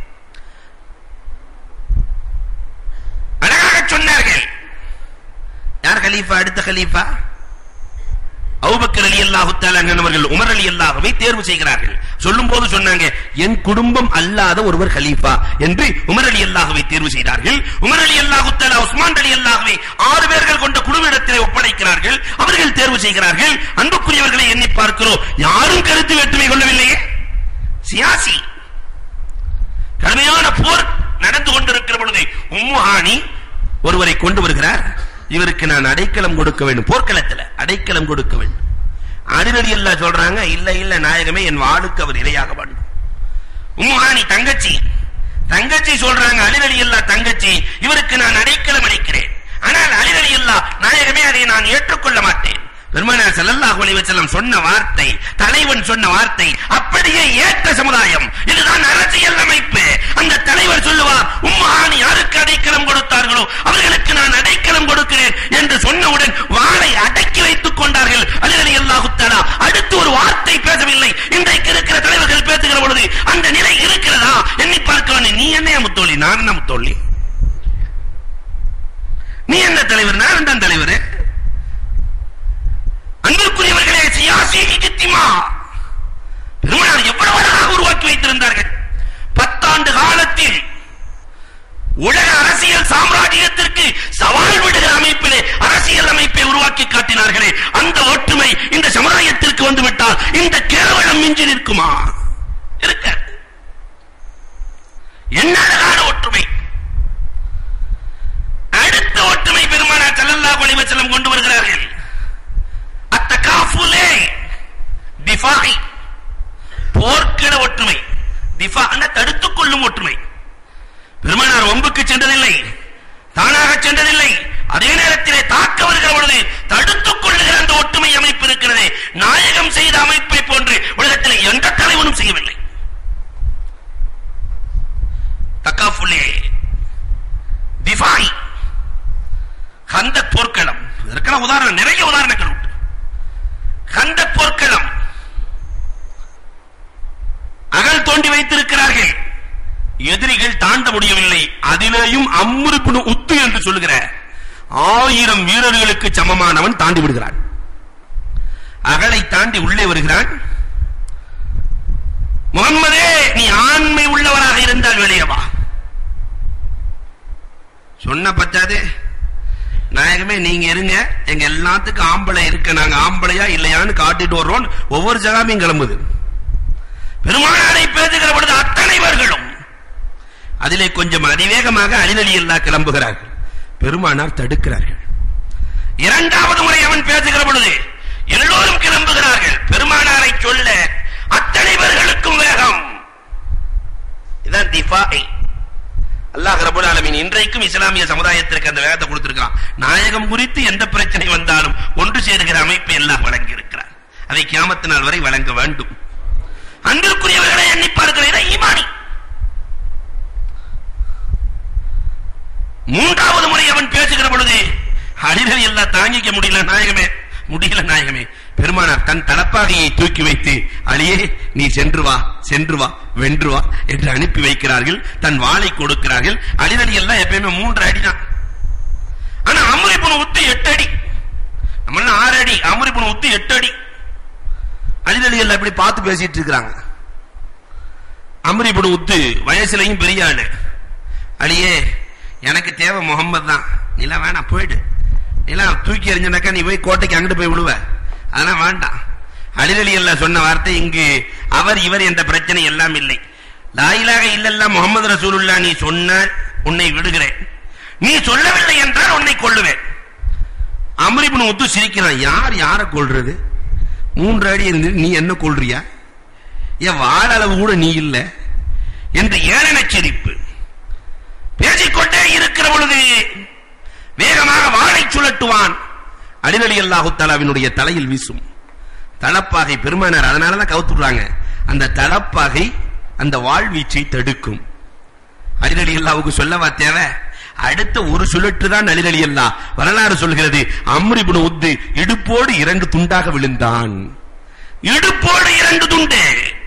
அழகாக சொன்னார்கள் யார் கலீஃபா அடுத்த கலீஃபா அபூபக்கர் ரலியல்லாஹு தஆலா அவர்கள் உமர் ரலியல்லாஹுவை தேர்வு செய்கிறார்கள் சொல்லும்போது சொன்னாங்க என் குடும்பம் அல்லாத ஒருவர் கலீஃபா என்று உமர் ரலியல்லாஹுவை தேர்வு செய்தார்கள் உமர் ரலியல்லாஹு தஆலா உஸ்மான் ரலியல்லாஹுவை ஆறு பேர்கள் கொண்ட குழுவிடத்திலே ஒப்படைக்கிறார்கள் அவர்கள் தேர்வு செய்கிறார்கள் அன்புக்குரியவர்களை எண்ணி பார்க்கிறோம் யாரும் கருத்து வேற்றுமை கொள்ளவில்லையே சியாசி கடுமையான போர் நடந்து கொண்டிருக்கிற பொழுது உம்முஹானி ஒருவரை கொண்டு வருகிறார் இவருக்கு நான் அடைக்கலம் கொடுக்க வேண்டும் போர்க்களத்துல அடைக்கலம் கொடுக்க வேண்டும் அடிநடி எல்லாம் சொல்றாங்க இல்ல இல்ல நாயகமே என் வாளுக்கு அவர் இரையாக வேண்டும் உம்முஹானி தங்கச்சி தங்கச்சி சொல்றாங்க அலிரலி அல்லா தங்கச்சி இவருக்கு நான் அடைக்கலம் அளிக்கிறேன் ஆனால் அலிரலி அல்லா நாயகமே அதை நான் ஏற்றுக்கொள்ள மாட்டேன் பெருமானார் ஸல்லல்லாஹு அலைஹி வஸல்லம் சொன்ன வார்த்தை தலைவன் சொன்ன வார்த்தை அப்படியே ஏற்ற சமுதாயம் இதுதான் அரசியல் அமைப்பு அந்த தலைவர் சொல்லுவார் உம்மானி யாருக்கு அடைக்கலம் கொடுத்தார்களோ அவர்களுக்கு நான் அடைக்கலம் கொடுக்கிறேன் என்று சொன்னவுடன் வாளை அடக்கி வைத்துக் கொண்டார்கள் அலிரலி அல்லாஹு தஆலா அடுத்து ஒரு வார்த்தை பேசவில்லை இன்றைக்கு இருக்கிற தலைவர்கள் பேசுகிற பொழுது அந்த நிலை இருக்கிறதா எண்ணி பார்க்க நீ என்ன முத்தோழி நான் என்ன முத்தோழி நீ என்ன தலைவர் நான் தான் தலைவர் அன்பிற்குரியவர்களே சியாசி இஜ்திமா பெருமானார் எவ்வளவு அழகாக உருவாக்கி வைத்திருந்தார்கள் பத்தாண்டு காலத்தில் உலக அரசியல் சாம்ராஜ்யத்திற்கு சவால் விடுகிற அமைப்பிலே அரசியல் அமைப்பை உருவாக்கி காட்டினார்களே அந்த ஒற்றுமை இந்த சமுதாயத்திற்கு வந்துவிட்டால் இந்த கேவலம் மிஞ்சி நிற்குமா இருக்காது என்ன அழகான ஒற்றுமை அடுத்த ஒற்றுமை பெருமானார் ஸல்லல்லாஹு அலைஹி வஸல்லம் கொண்டு வருகிறார்கள் அத்தகாஃபுலே திஃபாய் போர்க்கிட ஒற்றுமை திஃபா தடுத்துக் கொள்ளும் ஒற்றுமை பெருமானார் ஒம்புக்கு சென்றதில்லை தானாக சென்றதில்லை அதே நேரத்திலே தாக்க வருகிற பொழுது தடுத்துக் கொள்ளுகிற அந்த ஒற்றுமை அமைப்பு இருக்கிறது நாயகம் செய்த அமைப்பை போன்று உலகத்தில் எந்த தலைவனும் செய்யவில்லை தக்காஃபுலே திஃபாய் கந்த போர்க்களம் இதற்கான உதாரணம் நிறைய உதாரணங்கள் உண்டு கந்த போர்க்களம் அகல் தோண்டி வைத்திருக்கிறார்கள் எதிரிகள் தாண்ட முடியவில்லை அதிலேயும் அம்முறுப்பின் உத்து என்று சொல்லுகிற ஆயிரம் வீரர்களுக்கு சமமானவன் தாண்டி விடுகிறான் அகலை தாண்டி உள்ளே வருகிறான் முகம்மதே நீ ஆண்மை உள்ளவராக இருந்தால் வெளியே வா சொன்ன பத்தாது நாயகமே நீங்க இருங்க எங்க எல்லாத்துக்கும் ஆம்பளை இருக்க நாங்க ஆம்பளையா இல்லையான்னு காட்டிட்டு வர்றோம் ஒவ்வொரு ஜகாமையும் கிளம்புது பெருமானாரை பேசுகிற பொழுது அத்தனைவர்களும் அதிலே கொஞ்சம் அதிவேகமாக அலிநலி இல்லா கிளம்புகிறார்கள் பெருமானார் தடுக்கிறார்கள் இரண்டாவது முறை அவன் பேசுகிற பொழுது எல்லோரும் கிளம்புகிறார்கள் பெருமானாரை சொல்ல அத்தனைவர்களுக்கும் வேகம் இதான் திஃபாய் அல்லாஹ் ரபுல் ஆலமீன் இன்றைக்கும் இஸ்லாமிய சமுதாயத்திற்கு அந்த வேகத்தை கொடுத்திருக்கான் நாயகம் குறித்து எந்த பிரச்சனை வந்தாலும் ஒன்று சேருகிற அமைப்பை எல்லாம் வழங்கி இருக்கிறார் அதை கியாமத்து நாள் வரை வழங்க வேண்டும் அன்பிற்குரியவர்களை எண்ணி பார்க்கிற ஈமானி மூன்றாவது முறை அவன் பேசுகிற பொழுது அடிகள் எல்லாம் தாங்கிக்க முடியல நாயகமே முடியல நாயகமே பெருமானார் தன் தலப்பாகையை தூக்கி வைத்து அழியே நீ சென்று வா சென்று வா வென்று வா என்று அனுப்பி வைக்கிறார்கள் தன் வாளை கொடுக்கிறார்கள் அடிதடி எல்லாம் எப்பயுமே மூன்று அடி தான் ஆனா அமரிப்புண உத்து எட்டு அடி நம்ம ஆறு அடி அமரிப்புண உத்து எட்டு அடி அடிதடி எல்லாம் இப்படி பார்த்து பேசிட்டு இருக்கிறாங்க அமரிப்புண உத்து வயசுலயும் பெரிய ஆளு அழியே எனக்கு தேவை முகம்மது தான் நிலா வேணாம் போயிடு நிலா தூக்கி எறிஞ்சனாக்கா நீ போய் கோட்டைக்கு அங்கிட்டு போய் விழுவ அதெல்லாம் வேண்டாம் அலிரலி எல்லாம் சொன்ன வார்த்தை இங்கு அவர் இவர் என்ற பிரச்சனை எல்லாம் இல்லை லாயிலாக இல்லல்ல முகமது ரசூலுல்லா நீ சொன்னால் உன்னை விடுகிறேன் நீ சொல்லவில்லை என்றால் உன்னை கொள்ளுவேன் அமரிபுன் ஒத்து சிரிக்கிறான் யார் யாரை கொல்றது மூன்று அடி இருந்து நீ என்ன கொள்றியா என் வாழ அளவு கூட நீ இல்ல என்று ஏளன சிரிப்பு பேசிக்கொண்டே இருக்கிற பொழுது வேகமாக வாளை சுழட்டுவான் அடிநடி அல்லாஹு தாலாவினுடைய தலையில் வீசும் தளப்பாகை பெருமானார் அதனாலதான் கவுத்துடுறாங்க அந்த தளப்பாகை அந்த வாழ்வீச்சை தடுக்கும் அடிநடி அல்லாவுக்கு சொல்லவா தேவை அடுத்த ஒரு சுழற்று தான் அலிரலி அல்லா வரலாறு சொல்கிறது அம்ரிபுன் உத்து இடுப்போடு இரண்டு துண்டாக விழுந்தான் இடுப்போடு இரண்டு துண்டு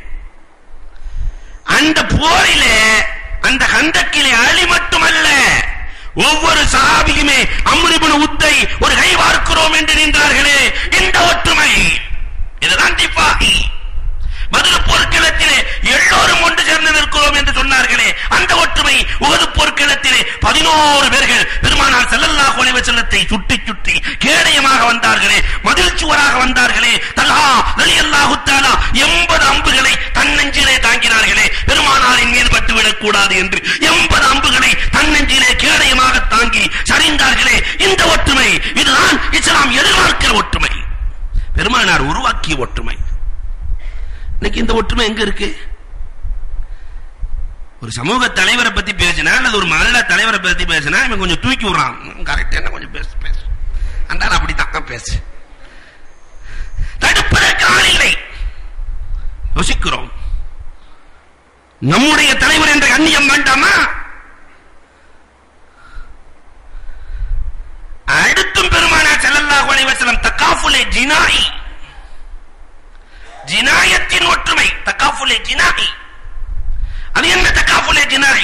அந்த போரிலே அந்த கந்தக்கிலே அழி மட்டுமல்ல ஒவ்வொரு சஹாபியுமே அம்ரிபுன் உத்தை ஒரு கை பார்க்கிறோம் என்று நின்றார்களே இந்த ஒற்றுமை இதுதான் திப்பாகி மதுர போர்க்களத்திலே எல்லோரும் ஒன்று சேர்ந்து நிற்கிறோம் என்று சொன்னார்களே அந்த ஒற்றுமை உகது போர்க்களத்திலே பதினோரு பேர்கள் பெருமானார் ஸல்லல்லாஹு அலைஹி வஸல்லத்தை சுட்டி சுட்டி கேடயமாக வந்தார்களே மதில் சுவராக வந்தார்களே தல்ஹா ரலியல்லாஹு தஆலா 80 அம்புகளை தன்னெஞ்சிலே தாங்கினார்களே பெருமானாரின் மீது பட்டுவிடக் கூடாது என்று 80 அம்புகளை தன்னெஞ்சிலே கேடயமாக தாங்கி சரிந்தார்களே இந்த ஒற்றுமை இதுதான் இஸ்லாம் எதிர்பார்க்கிற ஒற்றுமை பெருமானார் உருவாக்கிய ஒற்றுமை இன்னைக்கு இந்த ஒற்றுமை எங்க இருக்கு ஒரு சமூக தலைவரை பத்தி பேசினா அல்லது ஒரு மகள தலைவரை பத்தி பேசினா இவன் கொஞ்சம் தூக்கி விடுறான் கரெக்ட் என்ன கொஞ்சம் பேசு பேசு அந்த ஆள் அப்படித்தான் பேசு தடுப்பதற்கு ஆள் இல்லை யோசிக்கிறோம் நம்முடைய தலைவர் என்ற கண்ணியம் வேண்டாமா அடுத்தும் பெருமானா ஸல்லல்லாஹு அலைஹி வஸல்லம் தகாஃபுலே ஜினாயி ஜினாயத்தின் ஒற்றுமை தகாஃபுலே ஜினாயி அது என்ன தகாஃபுலே ஜினாயி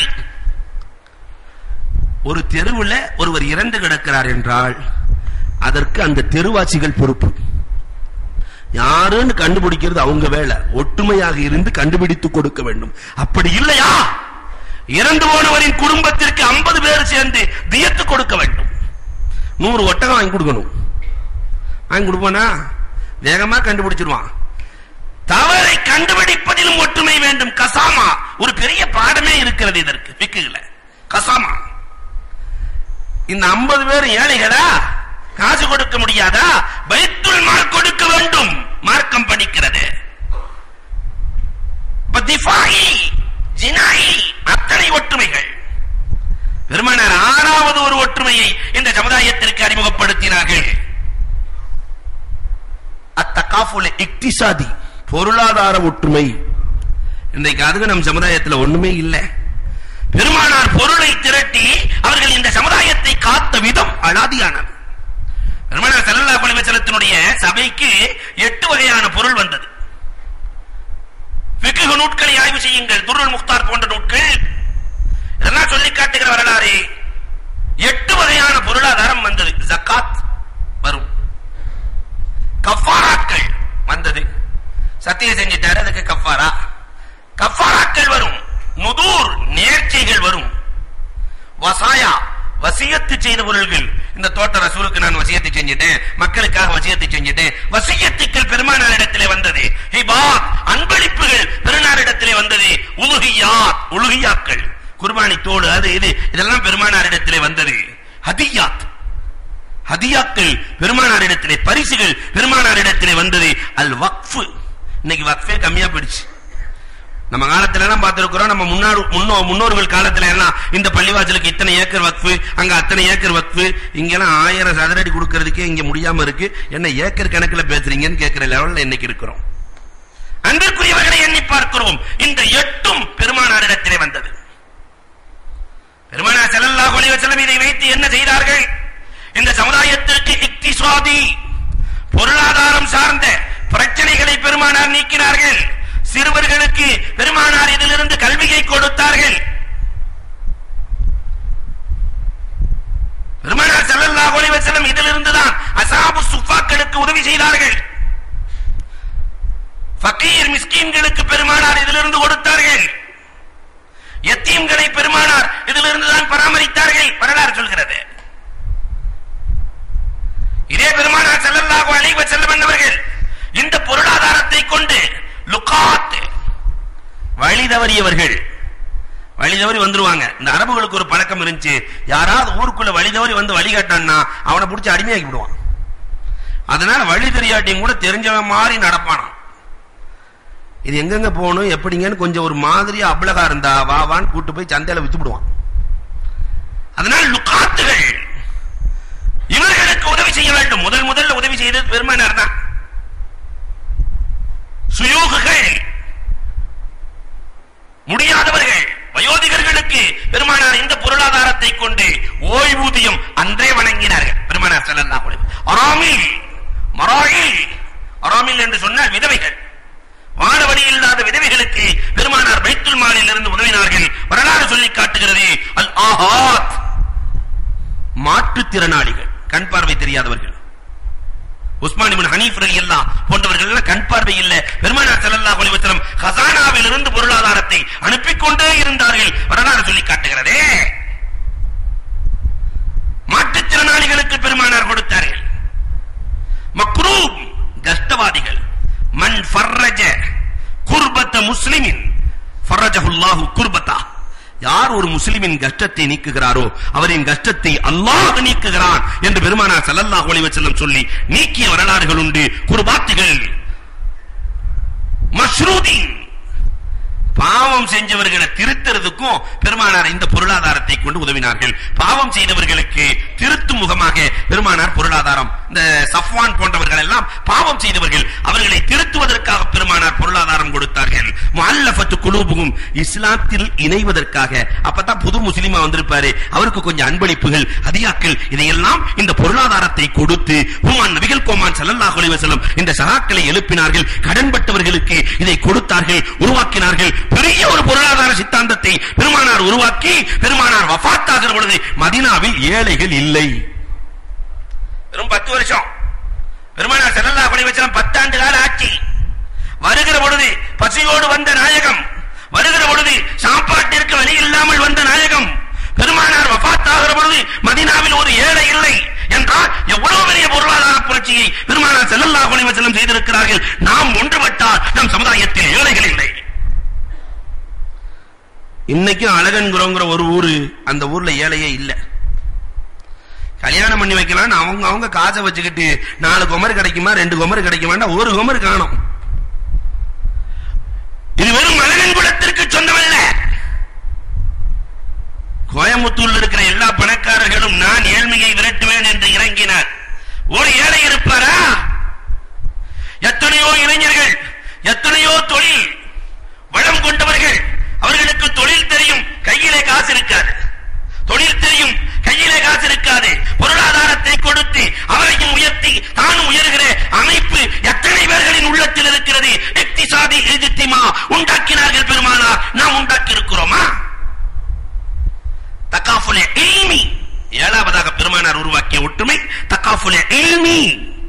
ஒரு தெருவுல ஒருவர் இறந்து கிடக்கிறார் என்றால் அதற்கு அந்த தெருவாசிகள் பொறுப்பு யாருன்னு கண்டுபிடிக்கிறது அவங்க வேலை ஒற்றுமையாக இருந்து கண்டுபிடித்து கொடுக்க வேண்டும் அப்படி இல்லையா இறந்து போனவரின் குடும்பத்திற்கு 50 பேர் சேர்ந்து தியத்து கொடுக்க வேண்டும் நூறு ஒட்டகம் வாங்கி கொடுக்கணும் வாங்கி கொடுப்பானா வேகமா கண்டுபிடிச்சிருவான் தவறை கண்டுபிடிப்பதிலும் ஒற்றுமை வேண்டும் கசாமா ஒரு பெரிய பாடமே இருக்கிறது இதற்கு விக்குகள கசாமா இந்த 50 பேர் ஏழைகளா காசு கொடுக்க முடியாதா பைத்துல் மால் கொடுக்க வேண்டும் மார்க்கம் படிக்கிறது இப்ப திஃபாயி ஜினாயி அத்தனை ஒற்றுமைகள் பெருமானார் ஆறாவது ஒரு ஒற்றுமையை இந்த சமுதாயத்திற்கு அறிமுகப்படுத்தினார்கள் அத்தகாஃபுல் இக்திசாதி பொருளாதார ஒற்றுமை இன்றைக்கு அதுக்கு நம் சமுதாயத்தில் ஒண்ணுமே இல்லை பெருமானார் பொருளை திரட்டி அவர்கள் இந்த சமுதாயத்தை காத்த விதம் அலாதியானது பெருமானார் ஸல்லல்லாஹு அலைஹி வஸல்லத்தினுடைய சபைக்கு எட்டு வகையான பொருள் வந்தது ஃபிக்ஹ் நூட்களை ஆய்வு செய்யுங்கள் துருல் முக்தார் போன்ற நூட்கள் இதெல்லாம் சொல்லி காட்டுகிற வரலாறு எட்டு வகையான பொருளாதாரம் வந்தது ஜக்காத் வரும் கஃபாராக்கள் வந்தது சத்தியம் செஞ்சிட்டாரு அதுக்கு கஃபாரா கஃபாராக்கள் வரும் நுதூர் நேர்ச்சைகள் வரும் வசாயா வசியத்து செய்த பொருள்கள் இந்த தோட்ட ரசூலுக்கு நான் வசியத்தை செஞ்சிட்டேன் மக்களுக்காக வசியத்தை செஞ்சிட்டேன் வசியத்துக்கள் பெருமானார் இடத்திலே வந்தது ஹிபாத் அன்பளிப்புகள் பெருமானார் இடத்திலே வந்தது உலுகியாத் உலுகியாக்கள் குர்பானி தோடு அது இது இதெல்லாம் பெருமானார் இடத்திலே வந்தது ஹதியாத் ஹதியாக்கள் பெருமானார் இடத்திலே பரிசுகள் பெருமானார் இடத்திலே வந்தது அல் வக்ஃபு இன்னைக்கு வக்ஃபே கம்மியா போயிடுச்சு நம்ம காலத்துல எல்லாம் பார்த்திருக்கிறோம் நம்ம முன்னாடி முன்னோ முன்னோர்கள் காலத்துல எல்லாம் இந்த பள்ளிவாசலுக்கு இத்தனை ஏக்கர் வக்ஃபு அங்க அத்தனை ஏக்கர் வக்ஃபு இங்கெல்லாம் ஆயிரம் சதுரடி கொடுக்கறதுக்கே இங்க முடியாம இருக்கு என்ன ஏக்கர் கணக்குல பேசுறீங்கன்னு கேட்கிற லெவல்ல இன்னைக்கு இருக்கிறோம் அன்பிற்குரியவர்களை எண்ணி பார்க்கிறோம் இந்த எட்டும் பெருமானாரிடத்திலே வந்தது பெருமானார் ஸல்லல்லாஹு அலைஹி வஸல்லம் இதை வைத்து என்ன செய்தார்கள் இந்த சமுதாயத்திற்கு இக்திசாதி பொருளாதாரம் சார்ந்த பிரச்சனைகளை பெருமானார் நீக்கினார்கள் சிறுவர்களுக்கு பெருமானார் இதிலிருந்து கல்வியை கொடுத்தார்கள் பெருமானார் ஸல்லல்லாஹு அலைஹி வஸல்லம் இதிலிருந்து தான் அஸாபு சுஃபாக்களுக்கு உதவி செய்தார்கள் ஃபகீர் மிஸ்கீன்களுக்கு பெருமானார் இதிலிருந்து கொடுத்தார்கள் யத்தீம்களை பெருமானார் இதிலிருந்து தான் பராமரித்தார்கள் வரலாறு சொல்கிறது இதே பெருமானார் ஸல்லல்லாஹு அலைஹி வஸல்லம் என்பவர்கள் இந்த பொருளாதாரத்தை கொண்டு லுகாத் வழி தவறியவர்கள் வழி தவறி வந்துருவாங்க இந்த அந்த அரபுகளுக்கு ஒரு பழக்கம் இருந்துச்சு யாராவது ஊருக்குள்ள வழி தவறி வந்து வழி காட்டான்னா அவனை பிடிச்சி அடிமையாக்கி விடுவான் அதனால வழி தெரியாட்டியும் கூட தெரிஞ்சவன் மாதிரி நடப்பானாம் இது எங்கெங்க போகணும் எப்படிங்கன்னு கொஞ்சம் ஒரு மாதிரி அபலகா இருந்தா வா வான்னு கூட்டு போய் சந்தையில வித்து விடுவான் அதனால லுக்காத்துகள் இவர்களுக்கு உதவி செய்ய வேண்டும் முதல் முதல்ல உதவி செய்தது பெருமானார் தான் சுயூகுகள் முடியாதவர்கள் வயோதிகர்களுக்கு பெருமானார் இந்த பொருளாதாரத்தை கொண்டு ஓய்வூதியம் அன்றே வழங்கினார்கள் பெருமானார் ஸல்லல்லாஹு அலைஹி வஸல்லம். அராமில் மராயில் அராமில் என்று சொன்னால் விதவைகள் வாழ வழி இல்லாத விதவைகளுக்கு பெருமானார் பைத்துல் மாலில் இருந்து உதவினார்கள் வரலாறு சொல்லி காட்டுகிறது அல் ஆஹாத் மாற்றுத்திறனாளிகள் கண் பார்வை தெரியாதவர்கள் உஸ்மான் இப்னு ஹனீஃப் ரலியல்லாஹ் போன்றவர்கள் எல்லாம் கண் பார்வை இல்ல பெருமானார் ஸல்லல்லாஹு அலைஹி வஸல்லம் ஹஸானாவில் இருந்து பொருளாதாரத்தை அனுப்பிக் கொண்டே இருந்தார்கள் வரலாறு சொல்லி காட்டுகிறதே மாற்றுத்திறனாளிகளுக்கு பெருமானார் கொடுத்தார்கள் மக்ரூப் கஷ்டவாதிகள் மன் ஃபர்ரஜ குர்பத்த முஸ்லிமின் ஃபர்ரஜஹுல்லாஹு குர்பத்தா யார் ஒரு முஸ்லிமின் கஷ்டத்தை நீக்குகிறாரோ அவரின் கஷ்டத்தை அல்லாஹ் நீக்குகிறான் என்று பெருமானார் ஸல்லல்லாஹு அலைஹி வஸல்லம் சொல்லி நீக்கிய வரலாறுகள் உண்டு குர்பாத்துகள் மஷ்ரூதீன் பாவம் செஞ்சவர்களை திருத்துறதுக்கும் பெருமானார் இந்த பொருளாதாரத்தை கொண்டு உதவினார்கள் பாவம் செய்தவர்களுக்கு திருத்தும் முகமாக பெருமானார் பொருளாதாரம் இந்த சஃப்வான் போன்றவர்கள் எல்லாம் பாவம் செய்தவர்கள் அவர்களை திருத்துவதற்காக பெருமானார் பொருளாதாரம் கொடுத்தார்கள் முஅல்லஃபத்து குலூபுகும் இஸ்லாத்தில் இணைவதற்காக அப்பதான் புது முஸ்லிமா வந்திருப்பாரு அவருக்கு கொஞ்சம் அன்பளிப்புகள் ஹதியாக்கள் இதையெல்லாம் இந்த பொருளாதாரத்தை கொடுத்து ஹுமான் நபிகள் கோமான் ஸல்லல்லாஹு அலைஹி வஸல்லம் இந்த சகாக்களை எழுப்பினார்கள் கடன்பட்டவர்களுக்கு இதை கொடுத்தார்கள் உருவாக்கினார்கள் பெரிய ஒரு பொருளாதார சித்தாந்தத்தை பெருமானார் உருவாக்கி பெருமானார் வஃபாத்தாகிற பொழுது மதீனாவில் ஏழைகள் இல்லை வெறும் பத்து வருஷம் பெருமானார் ஸல்லல்லாஹு அலைஹி வஸல்லம் பத்தாண்டு கால ஆட்சி வருகிற பொழுது பசியோடு வந்த நாயகம் வருகிற பொழுது சாப்பாட்டிற்கு வழி இல்லாமல் வந்த நாயகம் பெருமானார் வஃபாத்தாகிற பொழுது மதீனாவில் ஒரு ஏழை இல்லை என்றால் எவ்வளவு பெரிய பொருளாதார புரட்சியை பெருமானார் ஸல்லல்லாஹு அலைஹி வஸல்லம் செய்திருக்கிறார்கள் நாம் ஒன்றுபட்டால் நம் சமுதாயத்தில் ஏழைகள் இல்லை இன்னைக்கும் அழகன்குறோங்கிற ஒரு ஊரு அந்த ஊர்ல ஏழையே இல்ல கல்யாணம் பண்ணி வைக்கலாம்னு அவங்க அவங்க காசை வச்சுக்கிட்டு நாலு குமர் கிடைக்குமா ரெண்டு குமர் கிடைக்குமாண்டா ஒரு குமர் காணும் இது வெறும் அழகன் குலத்திற்கு சொந்தமல்ல கோயம்புத்தூர்ல இருக்கிற எல்லா பணக்காரர்களும் நான் ஏழ்மையை விரட்டுவேன் என்று இறங்கினார் ஒரு ஏழை இருப்பாரா எத்தனையோ இளைஞர்கள் எத்தனையோ தொழில் வளம் கொண்டவர்கள் அவர்களுக்கு தொழில் தெரியும் கையிலே காசு இருக்காது தொழில் தெரியும் கையிலே காசு இருக்காது பொருளாதாரத்தை கொடுத்து அவரையும் உயர்த்தி தானும் உயர்கிற அமைப்பு எத்தனை பேர்களின் உள்ளத்தில் இருக்கிறது எக்திசாதி எஜித்திமா உண்டாக்கினார்கள் பெருமானார் நாம் உண்டாக்கி இருக்கிறோமா தக்காஃபுலே இல்மி ஏழாவதாக பெருமானார் உருவாக்கிய ஒற்றுமை தக்காஃபுலே இல்மி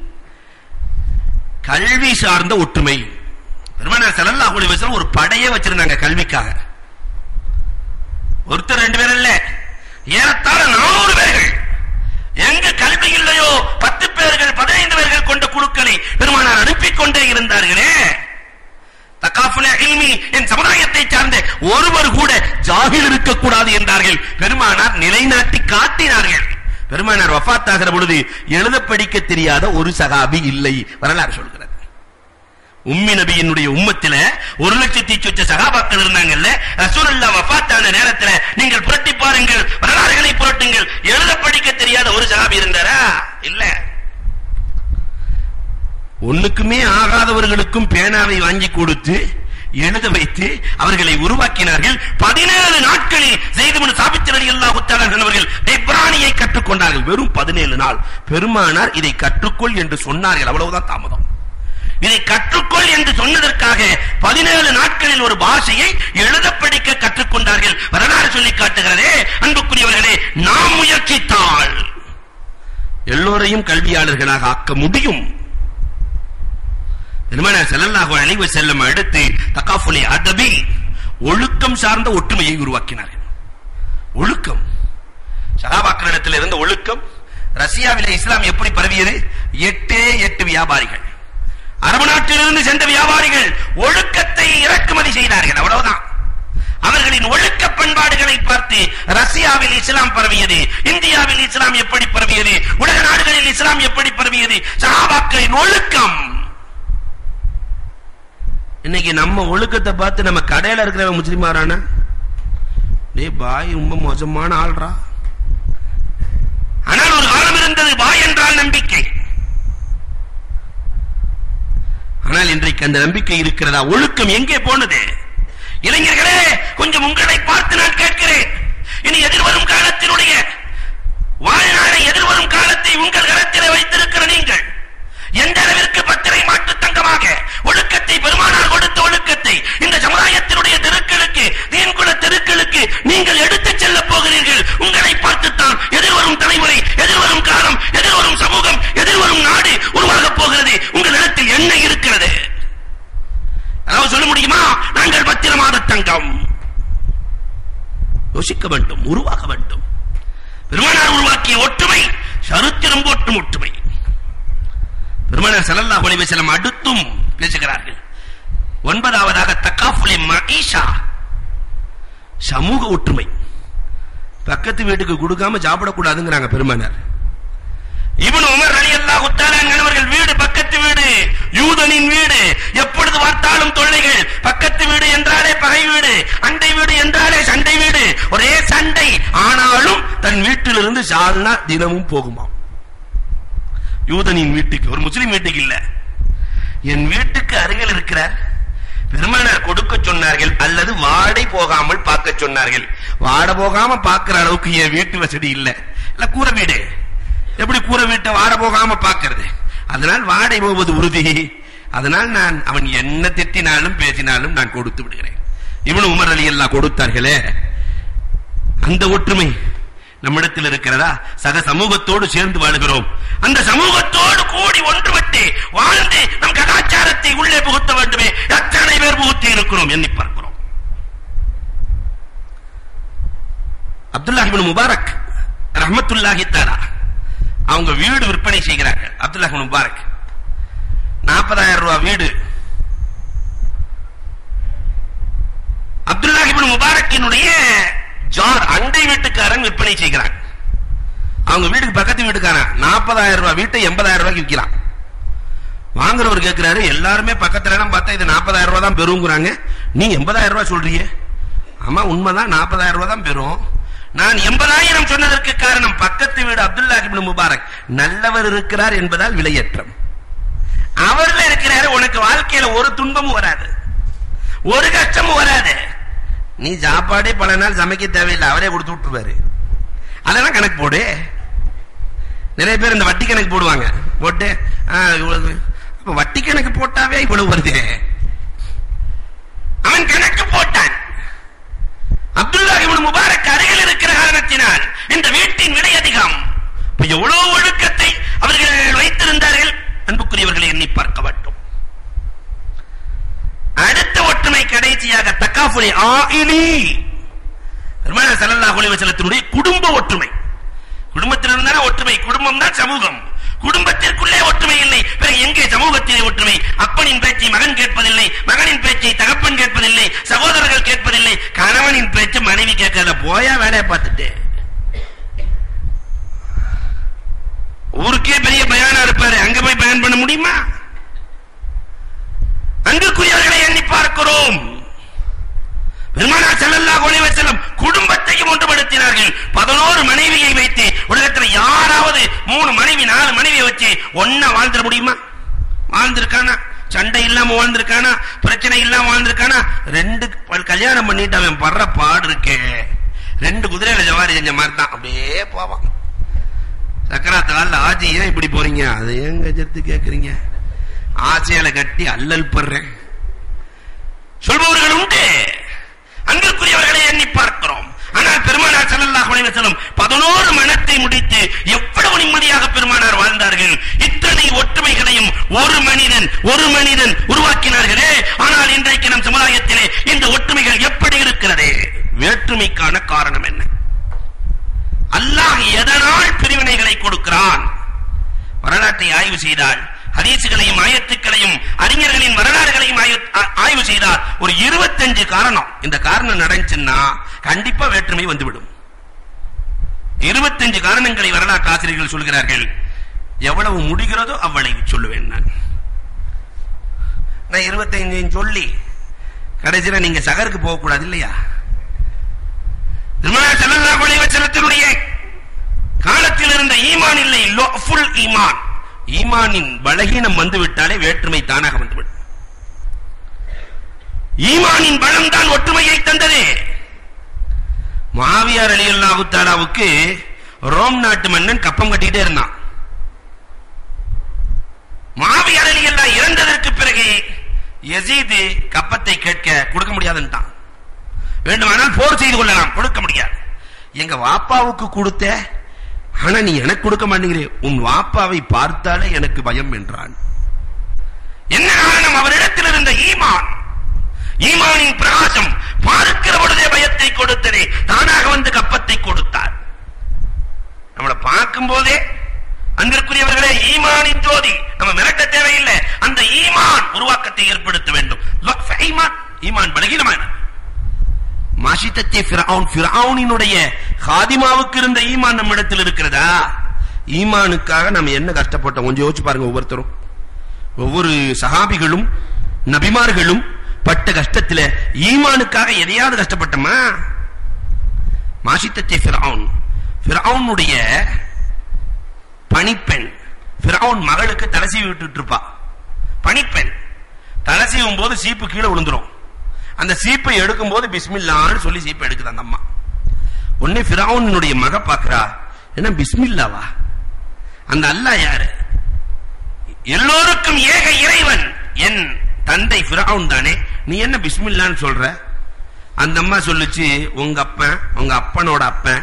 கல்வி சார்ந்த ஒற்றுமை பெருமானார் ஸல்லல்லாஹு அலைஹி வஸல்லம் ஒரு படையே வச்சிருந்தாங்க கல்விக்காக ஒருத்தர் ரெண்டு பேர் இல்ல ஏறத்தாழ நானூறு பேர்கள் எங்க கல்வி இல்லையோ பத்து பேர்கள் பதினைந்து பேர்கள் கொண்ட குழுக்களை பெருமானார் அனுப்பிக் கொண்டே இருந்தார்களே தக்காஃபுல இல்மி என் சமுதாயத்தை சார்ந்த ஒருவர் கூட ஜாகில் இருக்கக்கூடாது என்றார்கள் பெருமானார் நிலைநாட்டி காட்டினார்கள் பெருமானார் வஃபாத்தாகிற பொழுது எழுத படிக்க தெரியாத ஒரு சகாபி இல்லை வரலாறு சொல்கிறது உம்மி நபியினுடைய உம்மத்தில ஒரு லட்சத்தி சொச்ச சகாபாக்கள் இருந்தாங்கல்ல ரசூலுல்லாஹ் வஃபாத்தான நேரத்துல நீங்கள் புரட்டி பாருங்கள் வரலாறுகளை புரட்டுங்கள் எழுத படிக்க தெரியாத ஒரு சகாபி இருந்தாரா இல்ல ஒண்ணுக்குமே ஆகாதவர்களுக்கும் பேனாவை வாங்கி கொடுத்து எழுத வைத்து அவர்களை உருவாக்கினார்கள் பதினேழு நாட்களில் செய்துமனு சாபித்திரடி எல்லா அவர்கள் இப்ரானியை கற்றுக்கொண்டார்கள் வெறும் பதினேழு நாள் பெருமானார் இதை கற்றுக்கொள் என்று சொன்னார்கள் அவ்வளவுதான் தாமதம் இதை கற்றுக்கொள் என்று சொன்னதற்காக பதினேழு நாட்களில் ஒரு பாஷையை எழுத படிக்க கற்றுக்கொண்டார்கள் வரலாறு சொல்லி காட்டுகிறதே அன்புக்குரியவர்களே நாம் முயற்சித்தால் எல்லோரையும் கல்வியாளர்களாக ஆக்க முடியும் பெருமானார் ஸல்லல்லாஹு அலைஹி வஸல்லம் அடுத்து தகாஃபுலி அதபி ஒழுக்கம் சார்ந்த ஒற்றுமையை உருவாக்கினார்கள் ஒழுக்கம் சகாபாக்களிடத்தில் இருந்த ஒழுக்கம் ரஷ்யாவிலே இஸ்லாம் எப்படி பரவியது எட்டே எட்டு வியாபாரிகள் அரபு நாட்டிலிருந்து சென்ற வியாபாரிகள் ஒழுக்கத்தை இறக்குமதி செய்தார்கள் அவ்வளவுதான் அவர்களின் ஒழுக்க பண்பாடுகளை பார்த்து ரஷ்யாவில் இஸ்லாம் பரவியது இந்தியாவில் இஸ்லாம் எப்படி பரவியது உலக நாடுகளில் இஸ்லாம் எப்படி பரவியது சஹாபாக்களின் ஒழுக்கம் இன்னைக்கு நம்ம ஒழுக்கத்தை பார்த்து நம்ம கடையில இருக்கிறவன் முஸ்லிமாரான டேய் பாய் ரொம்ப மோசமான ஆள்ரா ஆனால் ஒரு காலம் இருந்தது பாய் என்றால் நம்பிக்கை ஆனால் இன்றைக்கு அந்த நம்பிக்கை இருக்கிறதா ஒழுக்கம் எங்கே போனது இளைஞர்களே கொஞ்சம் உங்களை பார்த்து நான் கேட்கிறேன் இனி எதிர்வரும் காலத்தினுடைய வாழ்நாளை எதிர்வரும் காலத்தை உங்கள் கரத்தில் வைத்திருக்கிற நீங்கள் எந்த அளவிற்கு பத்திரை மாட்டு தங்கமாக ஒழுக்கத்தை பெருமானார் கொடுத்த ஒழுக்கத்தை இந்த சமுதாயத்தினுடைய தெருக்களுக்கு தீன்குல தெருக்களுக்கு நீங்கள் எடுத்துச் செல்ல போகிறீர்கள் உங்களை பார்த்துத்தான் எதிர்வரும் தலைமுறை எதிர்வரும் காலம் எதிர்வரும் சமூகம் எதிர்வரும் நாடு உருவாகப் போகிறது உங்களிடத்தில் என்ன இருக்கிறது அதாவது சொல்ல முடியுமா நாங்கள் பத்திரமாத தங்கம் யோசிக்க வேண்டும் உருவாக வேண்டும் பெருமானார் உருவாக்கிய ஒற்றுமை சரித்திரம் போட்டும் ஒற்றுமை பெருமானார் ஸல்லல்லாஹு அலைஹி வஸல்லம் அடுத்தும் பேசுகிறார்கள் ஒன்பதாவதாக தக்காஃபுலே மஈஷா சமூக ஒற்றுமை பக்கத்து வீட்டுக்கு கொடுக்காம சாப்பிடக்கூடாதுங்கிறாங்க பெருமானார் இவன் உமர் ரலியல்லாஹு தஆலா அவர்கள் வீடு பக்கத்து வீடு யூதனின் வீடு எப்பொழுது பார்த்தாலும் தொல்லைகள் பக்கத்து வீடு என்றாலே பகை வீடு அண்டை வீடு என்றாலே சண்டை வீடு ஒரே சண்டை ஆனாலும் தன் வீட்டிலிருந்து சால்னா தினமும் போகுமாம் யூதனின் வீட்டுக்கு ஒரு முஸ்லிம் வீட்டுக்கு இல்ல என் வீட்டுக்கு அருகில் இருக்கிறார் பெருமானார் கொடுக்க சொன்னார்கள் அல்லது வாடை போகாமல் பார்க்க சொன்னார்கள் வாட போகாம பார்க்கிற அளவுக்கு என் வீட்டு வசதி இல்ல இல்ல கூரை வீடு எப்படி கூரை வீட்டை வாட போகாம பார்க்கிறது அதனால் வாடை போவது உறுதி அதனால் நான் அவன் என்ன திட்டினாலும் பேசினாலும் நான் கொடுத்து விடுகிறேன் இவனு உமர் அலி எல்லாம் கொடுத்தார்களே அந்த ஒற்றுமை நம்மிடத்தில் இருக்கிறதா சக சமூகத்தோடு சேர்ந்து வாழுகிறோம் அந்த சமூகத்தோடு கூடி ஒன்றுபட்டு வாழ்ந்து நம் கலாச்சாரத்தை உள்ளே புகுத்த வேண்டுமே எத்தனை பேர் புகுத்தி இருக்கிறோம் எண்ணி பார்க்கிறோம் அப்துல்லாஹிபின் முபாரக் ரஹமத்துல்லாஹி தாலா அவங்க வீடு விற்பனை செய்கிறார்கள் அப்துல்லாஹிபின் முபாரக் நாற்பதாயிரம் ரூபாய் வீடு அப்துல்லாஹிபின் முபாரக்கினுடைய ஜார் அண்டை வீட்டுக்காரன் விற்பனை செய்கிறான் அவங்க வீட்டுக்கு பக்கத்து வீட்டுக்காரன் நாற்பதாயிரம் ரூபாய் வீட்டை எண்பதாயிரம் ரூபாய்க்கு விற்கிறான் வாங்குறவர் கேட்கிறாரு எல்லாருமே பக்கத்துல எல்லாம் பார்த்தா இது நாற்பதாயிரம் ரூபாய் தான் பெறுங்கிறாங்க நீ எண்பதாயிரம் ரூபாய் சொல்றியே ஆமா உண்மைதான் நாற்பதாயிரம் ரூபாய் தான் பெறும் நான் எண்பதாயிரம் சொன்னதற்கு காரணம் பக்கத்து வீடு அப்துல்லா இப்னு முபாரக் நல்லவர் இருக்கிறார் என்பதால் விலையேற்றம் அவர்ல இருக்கிறாரு உனக்கு வாழ்க்கையில ஒரு துன்பமும் வராது ஒரு கஷ்டமும் வராது நீ சாப்பாடே பல நாள் சமைக்க தேவையில்லை அவரே கொடுத்து விட்டுருவாரு அதெல்லாம் கணக்கு போடு நிறைய பேர் இந்த வட்டி கணக்கு போடுவாங்க போட்டு ஆ, இவ்வளவு அப்ப வட்டி கணக்கு போட்டாவே இவ்வளவு வருது அவன் கணக்கு போட்டான் அப்துல்லா இவனு முபாரக் அருகில் இருக்கிற காரணத்தினால் இந்த வீட்டின் விலை அதிகம் இப்ப எவ்வளவு ஒழுக்கத்தை அவர்கள் வைத்திருந்தார்கள் அன்புக்குரியவர்களை எண்ணி பார்க்க வேண்டும் அடுத்த ஒற்றுமை கடைசியாக தக்காஃபுலி ஆயிலி பெருமாள் ஸல்லல்லாஹு அலைஹி வஸல்லத்தினுடைய குடும்ப ஒற்றுமை குடும்பத்தில் இருந்தாலும் ஒற்றுமை குடும்பம் தான் சமூகம் குடும்பத்திற்குள்ளே ஒற்றுமை இல்லை பிறகு எங்கே சமூகத்திலே ஒற்றுமை அப்பனின் பேச்சை மகன் கேட்பதில்லை மகனின் பேச்சை தகப்பன் கேட்பதில்லை சகோதரர்கள் கேட்பதில்லை கணவனின் பேச்சு மனைவி கேட்கல போயா வேலையை பார்த்துட்டு ஊருக்கே பெரிய பயானா இருப்பாரு அங்க போய் பயன் பண்ண முடியுமா அன்புக்குரியவர்களை எண்ணி பார்க்கிறோம் பெருமானார் ஸல்லல்லாஹு அலைஹி வஸல்லம் குடும்பத்தையும் ஒன்றுபடுத்தினார்கள் பதினோரு மனைவியை வைத்து உலகத்துல யாராவது மூணு மனைவி நாலு மனைவியை வச்சு ஒன்னா வாழ்ந்துட முடியுமா வாழ்ந்திருக்கானா சண்டை இல்லாம வாழ்ந்திருக்கானா பிரச்சனை இல்லாம வாழ்ந்திருக்கானா ரெண்டு பல் கல்யாணம் பண்ணிட்டு அவன் படுற பாடு இருக்கே ரெண்டு குதிரையில ஜவாரி செஞ்ச மாதிரி தான் அப்படியே போவான் சக்கராத்து காலில் ஆஜி ஏன் இப்படி போறீங்க அதை ஏன் கஜத்து கேக்குறீங்க ஆசையால கட்டி அல்லல் படுறேன் சொல்பவர்கள் உண்டு அன்பிற்குரியவர்களை எண்ணி பார்க்கிறோம் ஆனால் பெருமானார் ஸல்லல்லாஹு அலைஹி வஸல்லம் 11 மனத்தை முடித்து எவ்வளவு நிம்மதியாக பெருமானார் வாழ்ந்தார்கள் இத்தனை ஒற்றுமைகளையும் ஒரு மனிதன் ஒரு மனிதன் உருவாக்கினார்களே ஆனால் இன்றைக்கு நம் சமுதாயத்திலே இந்த ஒற்றுமைகள் எப்படி இருக்கிறது வேற்றுமைக்கான காரணம் என்ன அல்லாஹ் எதனால் பிரிவினைகளை கொடுக்கிறான் வரலாற்றை ஆய்வு செய்தால் ஹதீசுகளையும் ஆயத்துக்களையும் அறிஞர்களின் வரலாறுகளையும் ஆயு- ஆ- ஆய்வு செய்தார் ஒரு 25 காரணம் இந்த காரணம் நடந்துச்சுன்னா கண்டிப்பா வேற்றுமை வந்துவிடும் 25 காரணங்களை வரலாற்று ஆசிரியர்கள் சொல்கிறார்கள் எவ்வளவு முடிகிறதோ அவ்வளவு சொல்லுவேன் நான் நான் 25 சொல்லி கடைசியில நீங்க சகருக்கு போக கூடாது இல்லையா திருமணம் ஸல்லல்லாஹு அலைஹி வஸல்லத்தினுடைய காலத்தில் இருந்த ஈமான் இல்லை ஃபுல் ஈமான் ஈமானின் பலகீனம் வந்துவிட்டாலே வேற்றுமை தானாக வந்துவிடும் ஈமானின் பலம் தான் ஒற்றுமையை தந்தது மாவியார் அலி அல்லாஹு தாலாவுக்கு ரோம் நாட்டு மன்னன் கப்பம் கட்டிட்டே இருந்தான் மாவியார் அலி அல்லாஹ் இறந்ததற்கு பிறகு யசீது கப்பத்தை கேட்க கொடுக்க முடியாதுன்ட்டான் வேண்டுமானால் போர் செய்து கொள்ளலாம் கொடுக்க முடியாது எங்க வாப்பாவுக்கு கொடுத்த ஆனா நீ எனக்கு கொடுக்க மாட்டேங்கிறே உன் வாப்பாவை பார்த்தாலே எனக்கு பயம் என்றான் என்ன காரணம் அவரிடத்தில் இருந்த ஈமான் ஈமானின் பிரகாசம் பார்க்கிற பொழுதே பயத்தை கொடுத்ததே தானாக வந்து கப்பத்தை கொடுத்தார் நம்மளை பார்க்கும் போதே அன்பிற்குரியவர்களே ஈமானின் ஜோதி நம்ம மிரட்ட தேவையில்லை அந்த ஈமான் உருவாக்கத்தை ஏற்படுத்த வேண்டும் லஃப் ஈமான் ஈமான் பலகீனமான மாஷித்தத்தை ஃபிரௌன் ஃபிரௌனினுடைய ஹாதிமாவுக்கு இருந்த ஈமான் நம்மிடத்தில் இருக்கிறதா ஈமானுக்காக நம்ம என்ன கஷ்டப்பட்டோம் கொஞ்சம் யோசிச்சு பாருங்க ஒவ்வொருத்தரும் ஒவ்வொரு சஹாபிகளும் நபிமார்களும் பட்ட கஷ்டத்துல ஈமானுக்காக எதையாவது கஷ்டப்பட்டோமா மாஷித்தத்தை ஃபிரௌன் ஃபிரௌனுடைய பணிப்பெண் ஃபிரௌன் மகளுக்கு தலை சீவி விட்டுட்டு இருப்பா பணிப்பெண் தலை சீவும் போது சீப்பு கீழே விழுந்துரும் அந்த சீப்பை எடுக்கும் போது பிஸ்மில்லான்னு சொல்லி சீப்பை எடுக்குது அந்த அம்மா உடனே ஃபிரௌனுடைய மக பாக்குறா என்ன பிஸ்மில்லாவா அந்த அல்லாஹ் யாரு எல்லோருக்கும் ஏக இறைவன் என் தந்தை ஃபிரௌன் தானே நீ என்ன பிஸ்மில்லான்னு சொல்ற அந்த அம்மா சொல்லுச்சு உங்க அப்பன் உங்க அப்பனோட அப்பன்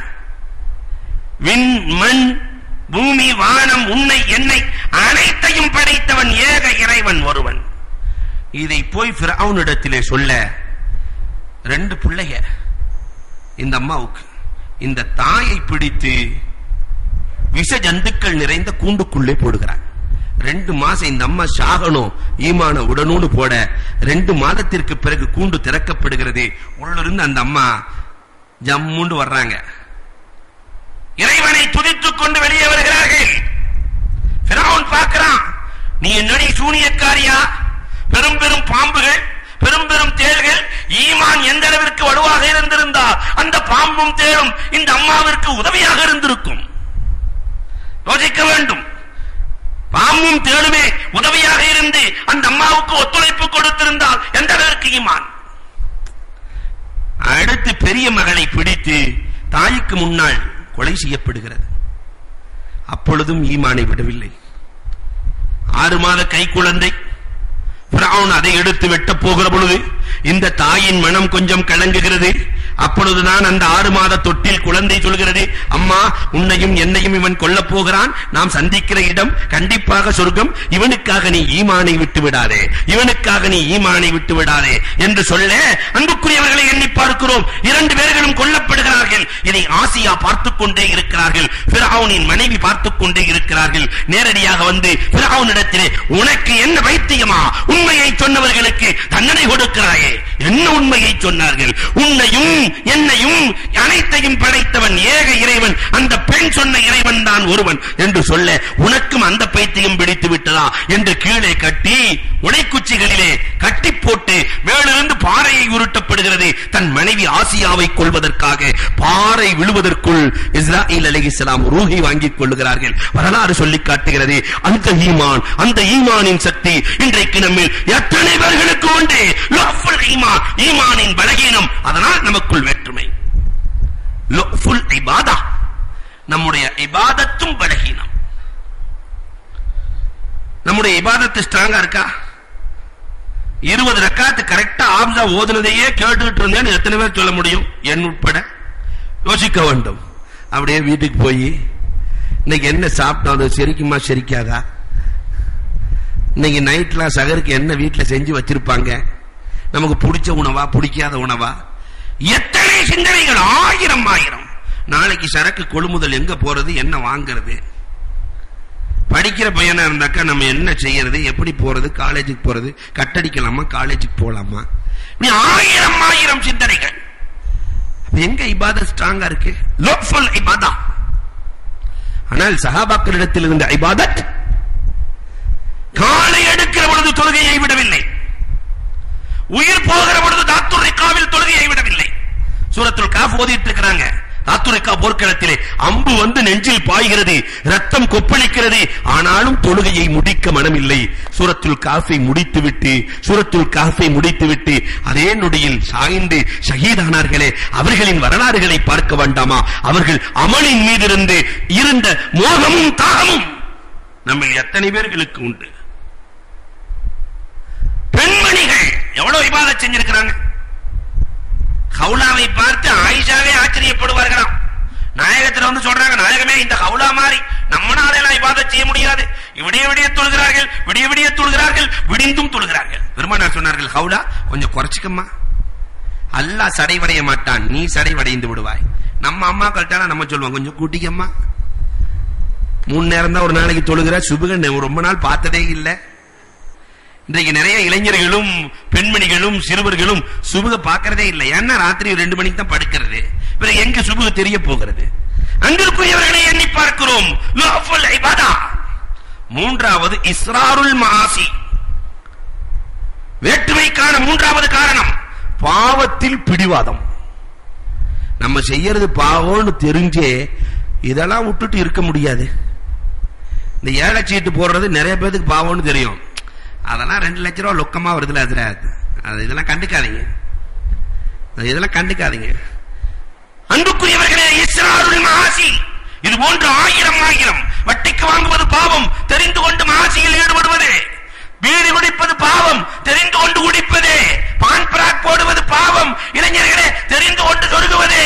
விண் மண் பூமி வானம் உன்னை என்னை அனைத்தையும் படைத்தவன் ஏக இறைவன் ஒருவன் இதை போய் ஃபிரௌனிடத்திலே சொல்ல ரெண்டு பிள்ளைக இந்த அம்மாவுக்கு இந்த தாயை பிடித்து விஷ ஜந்துக்கள் நிறைந்த கூண்டுக்குள்ளே போடுகிறார் ரெண்டு மாசம் இந்த அம்மா சாகணும் ஈமான உடனோடு போட ரெண்டு மாதத்திற்கு பிறகு கூண்டு திறக்கப்படுகிறது உள்ளிருந்து அந்த அம்மா ஜம்முண்டு வர்றாங்க இறைவனை துதித்துக் கொண்டு வெளியே வருகிறார்கள் பிறவுன் பார்க்கிறான் நீ என்னடி சூனியக்காரியா பெரும் பெரும் பாம்புகள் பெரும் பெரும் தேள்கள் ஈமான் எந்த அளவிற்கு வலுவாக இருந்திருந்தால் அந்த பாம்பும் தேளும் இந்த அம்மாவிற்கு உதவியாக இருந்திருக்கும் யோசிக்க வேண்டும் பாம்பும் தேளுமே உதவியாக இருந்து அந்த அம்மாவுக்கு ஒத்துழைப்பு கொடுத்திருந்தால் எந்த அளவிற்கு ஈமான் அடுத்து பெரிய மகளை பிடித்து தாய்க்கு முன்னால் கொலை செய்யப்படுகிறது அப்பொழுதும் ஈமானை விடவில்லை ஆறு மாத கை குழந்தை பிரவுன் அதை எடுத்து வெட்டப் போகிற பொழுது இந்த தாயின் மனம் கொஞ்சம் கலங்குகிறது அப்பொழுதுதான் அந்த ஆறு மாத தொட்டில் குழந்தை சொல்கிறது அம்மா உன்னையும் என்னையும் இவன் கொல்லப் போகிறான் நாம் சந்திக்கிற இடம் கண்டிப்பாக சொர்க்கம் இவனுக்காக நீ ஈமானை விட்டு விடாதே இவனுக்காக நீ ஈமானை விட்டு விடாதே என்று சொல்ல அன்புக்குரியவர்களை எண்ணி பார்க்கிறோம் இரண்டு பேர்களும் கொல்லப்படுகிறார்கள் இதை ஆசியா பார்த்துக் கொண்டே இருக்கிறார்கள் பிறவுனின் மனைவி பார்த்துக் கொண்டே இருக்கிறார்கள் நேரடியாக வந்து பிறவுனிடத்திலே உனக்கு என்ன வைத்தியமா உண்மையை சொன்னவர்களுக்கு தண்டனை கொடுக்கிறாயே என்ன உண்மையை சொன்னார்கள் உன்னையும் என்னையும் அனைத்தையும் படைத்தவன் ஏக இறைவன் அந்த பெண் சொன்ன இறைவன் தான் ஒருவன் என்று சொல்ல உனக்கும் அந்த பைத்தியம் பிடித்து விட்டதா என்று கீழே கட்டி உடைக்குச்சிகளிலே கட்டி போட்டு மேலிருந்து பாறையை உருட்டப்படுகிறது தன் மனைவி ஆசியாவை கொள்வதற்காக பாறை விழுவதற்குள் இஸ்ராயில் அலைஹிஸ்ஸலாம் ரூஹி வாங்கிக் கொள்ளுகிறார்கள் வரலாறு சொல்லி காட்டுகிறது அந்த ஈமான் அந்த ஈமானின் சக்தி இன்றைக்கு நம்மில் எத்தனை பேர்களுக்கு உண்டு லஃபுல் ஈமான் ஈமானின் பலகீனம் அதனால் நமக்குள் வேற்றுமை லஃபுல் இபாதா நம்முடைய இபாதத்தும் பலகீனம் நம்முடைய இபாதத்து ஸ்ட்ராங்கா இருக்கா இருபது ரக்காத்து கரெக்டா ஆப்சா ஓதுனதையே கேட்டுட்டு இருந்தேன்னு எத்தனை பேர் சொல்ல முடியும் என் உட்பட யோசிக்க வேண்டும் அப்படியே வீட்டுக்கு போய் இன்னைக்கு என்ன சாப்பிட்டோம் அது செரிக்குமா செரிக்காதா இன்னைக்கு நைட்லாம் சகருக்கு என்ன வீட்டுல செஞ்சு வச்சிருப்பாங்க நமக்கு பிடிச்ச உணவா பிடிக்காத உணவா எத்தனை சிந்தனைகள் ஆயிரம் ஆயிரம் நாளைக்கு சரக்கு கொள்முதல் எங்க போறது என்ன வாங்குறது படிக்கிற பையனா இருந்தாக்கா நம்ம என்ன செய்யறது எப்படி போறது காலேஜுக்கு போறது கட்டடிக்கலாமா காலேஜுக்கு போலாமா இப்படி ஆயிரம் ஆயிரம் சிந்தனைகள் அப்ப எங்க இபாதத் ஸ்ட்ராங்கா இருக்கு லோக்ஃபுல் இபாதா ஆனால் சஹாபாக்களிடத்தில் இருந்த இபாதத் காலை எடுக்கிற பொழுது தொழுகையை விடவில்லை உயிர் போகிற பொழுது தாத்துரைக்காவில் தொழுகையை விடவில்லை சூரத்துல் காஃப் ஓதிட்டு இருக்கிறாங்க தாத்துரைக்கா போர்க்களத்திலே அம்பு வந்து நெஞ்சில் பாய்கிறது ரத்தம் கொப்பளிக்கிறது ஆனாலும் தொழுகையை முடிக்க மனமில்லை சூரத்துல் காஃபை முடித்துவிட்டு சூரத்துல் காஃபை முடித்துவிட்டு அதே நொடியில் சாய்ந்து ஷஹீதானார்களே அவர்களின் வரலாறுகளை பார்க்க வேண்டாமா அவர்கள் அமலின் மீதிருந்து இருந்த மோகமும் தாகமும் நம்ம எத்தனை பேர்களுக்கு உண்டு பெண்மணிகள் எவ்வளவு இபாதத் செஞ்சிருக்கிறாங்க ஹவுலாவை பார்த்து ஆயிஷாவே ஆச்சரியப்படுவார்களாம் நாயகத்துல வந்து சொல்றாங்க நாயகமே இந்த ஹவுலா மாதிரி நம்மனால எல்லாம் இபாதத் செய்ய முடியாது விடிய விடிய தொழுகிறார்கள் விடிய விடிய தொழுகிறார்கள் விடிந்தும் தொழுகிறார்கள் பெருமானார் சொன்னார்கள் ஹவுலா கொஞ்சம் குறைச்சிக்கம்மா அல்லாஹ் சடைவடைய மாட்டான் நீ சடைவடைந்து விடுவாய் நம்ம அம்மா கல்ட்டானா நம்ம சொல்லுவோம் கொஞ்சம் கூட்டிக்கம்மா மூணு நேரம் தான் ஒரு நாளைக்கு தொழுகிற சுபுகன் ரொம்ப நாள் பார்த்ததே இல்லை இன்றைக்கு நிறைய இளைஞர்களும் பெண்மணிகளும் சிறுவர்களும் சுபுக பார்க்கறதே இல்லை ஏன்னா ராத்திரி ரெண்டு மணிக்கு தான் படுக்கிறது பிறகு எங்க சுபுக தெரிய போகிறது அங்கிருக்குரியவர்களை எண்ணி பார்க்கிறோம் லோஃபுல் இபாதா மூன்றாவது இஸ்ராருல் மாசி வேற்றுமைக்கான மூன்றாவது காரணம் பாவத்தில் பிடிவாதம் நம்ம செய்யறது பாவம்னு தெரிஞ்சே இதெல்லாம் விட்டுட்டு இருக்க முடியாது இந்த ஏழை சீட்டு போடுறது நிறைய பேருக்கு பாவம்னு தெரியும் அதெல்லாம் ரெண்டு லட்ச ரூபா லொக்கமா வருதுல அதுல அது இதெல்லாம் கண்டுக்காதீங்க அது இதெல்லாம் கண்டுக்காதீங்க அன்புக்குரியவர்களே இஸ்ராருல் மாசி இது போன்ற ஆயிரம் ஆயிரம் வட்டிக்கு வாங்குவது பாவம் தெரிந்து கொண்டு மாசியில் ஈடுபடுவது பீடி குடிப்பது பாவம் தெரிந்து கொண்டு குடிப்பது பான் பிராக் போடுவது பாவம் இளைஞர்களே தெரிந்து கொண்டு சொருகுவது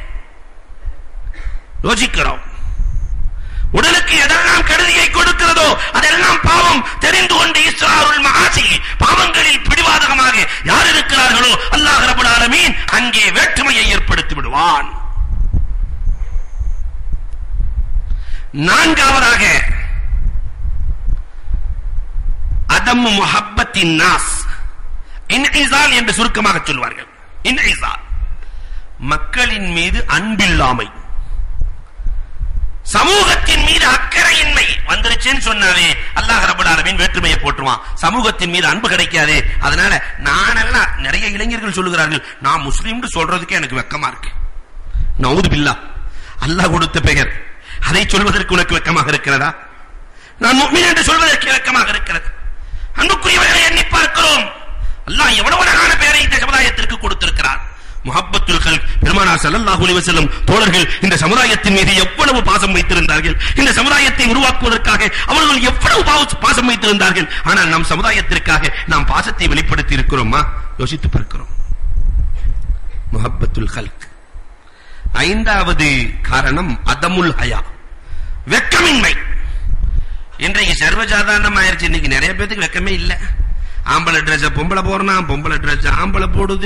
யோசிக்கிறோம் உடலுக்கு எதெல்லாம் கெடுதியை கொடுக்கிறதோ அதெல்லாம் பாவம் தெரிந்து கொண்டு இஸ்ராருல் மகாசி பாவங்களில் பிடிவாதகமாக யார் இருக்கிறார்களோ அல்லாஹ் ரபுல் ஆலமீன் அங்கே வேற்றுமையை ஏற்படுத்தி விடுவான் நான்காவதாக அதம்மு முஹப்பத்தின் நாஸ் இன்இசால் என்று சுருக்கமாக சொல்வார்கள் இன்இசால் மக்களின் மீது அன்பில்லாமை சமூகத்தின் மீது அக்கறையின்மை வந்துருச்சுன்னு சொன்னாவே அல்லாஹ் ரப்பல் ஆலமீன் வேற்றுமையை போட்டுருவான் சமூகத்தின் மீது அன்பு கிடைக்காது அதனால நானெல்லாம் நிறைய இளைஞர்கள் சொல்லுகிறார்கள் நான் முஸ்லீம்னு சொல்றதுக்கே எனக்கு வெக்கமா இருக்கு நவுது பில்லா அல்லாஹ் கொடுத்த பெயர் அதை சொல்வதற்கு உனக்கு வெக்கமாக இருக்கிறதா நான் முஃமின் என்று சொல்வதற்கு வெக்கமாக இருக்கிறது அன்புக்குரியவர்களை எண்ணி பார்க்கிறோம் அல்லாஹ் எவ்வளவு அழகான பெயரை இந்த சமுதாயத்திற்கு கொடுத்திருக்கிறார் முஹப்பத்துல் கல்க் பெருமானார் ஸல்லல்லாஹு அலைஹி வஸல்லம் தோழர்கள் இந்த சமுதாயத்தின் மீது எவ்வளவு பாசம் வைத்திருந்தார்கள் இந்த சமுதாயத்தை உருவாக்குவதற்காக அவர்கள் எவ்வளவு பாவ- பாசம் வைத்திருந்தார்கள் ஆனால் நம் சமுதாயத்திற்காக நாம் பாசத்தை வெளிப்படுத்தி இருக்கிறோமா யோசித்து பார்க்கிறோம் முஹப்பத்துல் கல்க் ஐந்தாவது காரணம் அதமுல் ஹயா வெக்கமின்மை இன்றைக்கு சர்வசாதாரணம் ஆயிருச்சு இன்னைக்கு நிறைய பேத்துக்கு வெக்கமே இல்ல ஆம்பளை ட்ரெஸ் பொம்பளை போடுறான் பொம்பளை ட்ரெஸ் ஆம்பளை போடுது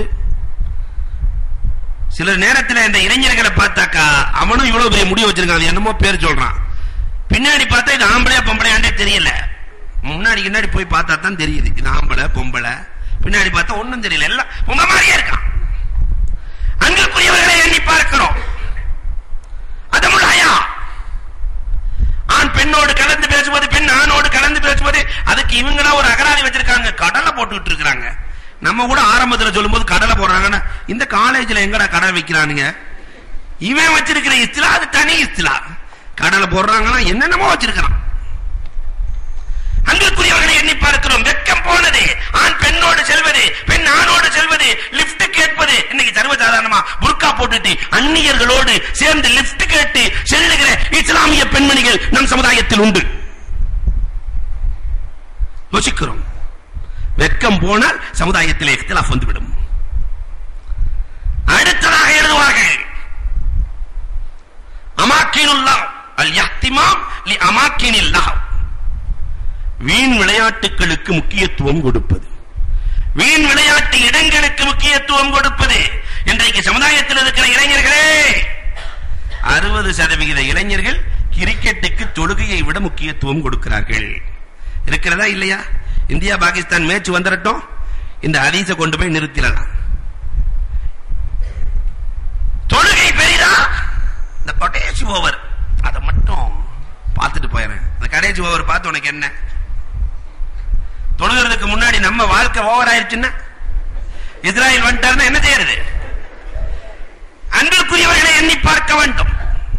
சில நேரத்துல இந்த இளைஞர்களை பார்த்தாக்கா அவனும் இவ்வளவு பெரிய முடி வச்சிருக்கான் அது என்னமோ பேர் சொல்றான் பின்னாடி பார்த்தா இது ஆம்பளையா பொம்பளையாண்டே தெரியல முன்னாடி பின்னாடி போய் பார்த்தா தான் தெரியுது இது ஆம்பளை பொம்பளை பின்னாடி பார்த்தா ஒண்ணும் தெரியல எல்லாம் உங்க மாதிரியே இருக்கான் அன்புக்குரியவர்களை எண்ணி பார்க்கிறோம் அதமுல் ஹயா ஆண் பெண்ணோடு கலந்து பேசுவது பெண் ஆணோடு கலந்து பேசுவது அதுக்கு இவங்களா ஒரு அகராதி வச்சிருக்காங்க கடலை போட்டுக்கிட்டு இருக்காங்க நம்ம கூட ஆரம்பத்துல சொல்லும்போது கடலை போடுறாங்கன்னா இந்த காலேஜ்ல எங்கடா கடை வைக்கிறானுங்க இவன் வச்சிருக்கிற இஸ்திலா அது தனி இஸ்திலா கடலை போடுறாங்கன்னா என்னென்னமோ வச்சிருக்கிறான் அன்பிற்குரியவர்களை எண்ணி பார்க்கிறோம் வெக்கம் போனது ஆண் பெண்ணோடு செல்வது பெண் ஆணோடு செல்வது லிப்ட் கேட்பது இன்னைக்கு சர்வசாதாரணமா புர்கா போட்டுட்டு அந்நியர்களோடு சேர்ந்து லிப்ட் கேட்டு செல்லுகிற இஸ்லாமிய பெண்மணிகள் நம் சமுதாயத்தில் உண்டு யோசிக்கிறோம் வெக்கம் போனால் சமுதாயத்தில் இख्तिलाफ வந்துவிடும் அடுத்ததாக எழுதுவார்கள் அமாக்கினுல்லாஹ் அல் யஹ்திமாம் லி அமாக்கினில்லாஹ் வீண் விளையாட்டுகளுக்கு முக்கியத்துவம் கொடுப்பது வீண் விளையாட்டு இடங்களுக்கு முக்கியத்துவம் கொடுப்பது இன்றைக்கு சமுதாயத்தில் இருக்கிற இளைஞர்களே அறுபது சதவிகித இளைஞர்கள் கிரிக்கெட்டுக்கு தொழுகையை விட முக்கியத்துவம் கொடுக்கிறார்கள் இருக்கிறதா இல்லையா இந்தியா பாகிஸ்தான் மேட்ச் வந்துடட்டும் இந்த ஹதீஸை கொண்டு போய் நிறுத்திடலாம் தொழுகை பெரிதா இந்த கடைசி ஓவர் அதை மட்டும் பார்த்துட்டு போயிடுறேன் இந்த கடைசி ஓவர் பார்த்து உனக்கு என்ன தொழுகிறதுக்கு முன்னாடி நம்ம வாழ்க்கை ஓவர் ஆயிருச்சுன்னா இஸ்ராயல் வந்துட்டாருன்னா என்ன செய்யறது அன்பிற்குரியவர்களை எண்ணி பார்க்க வேண்டும்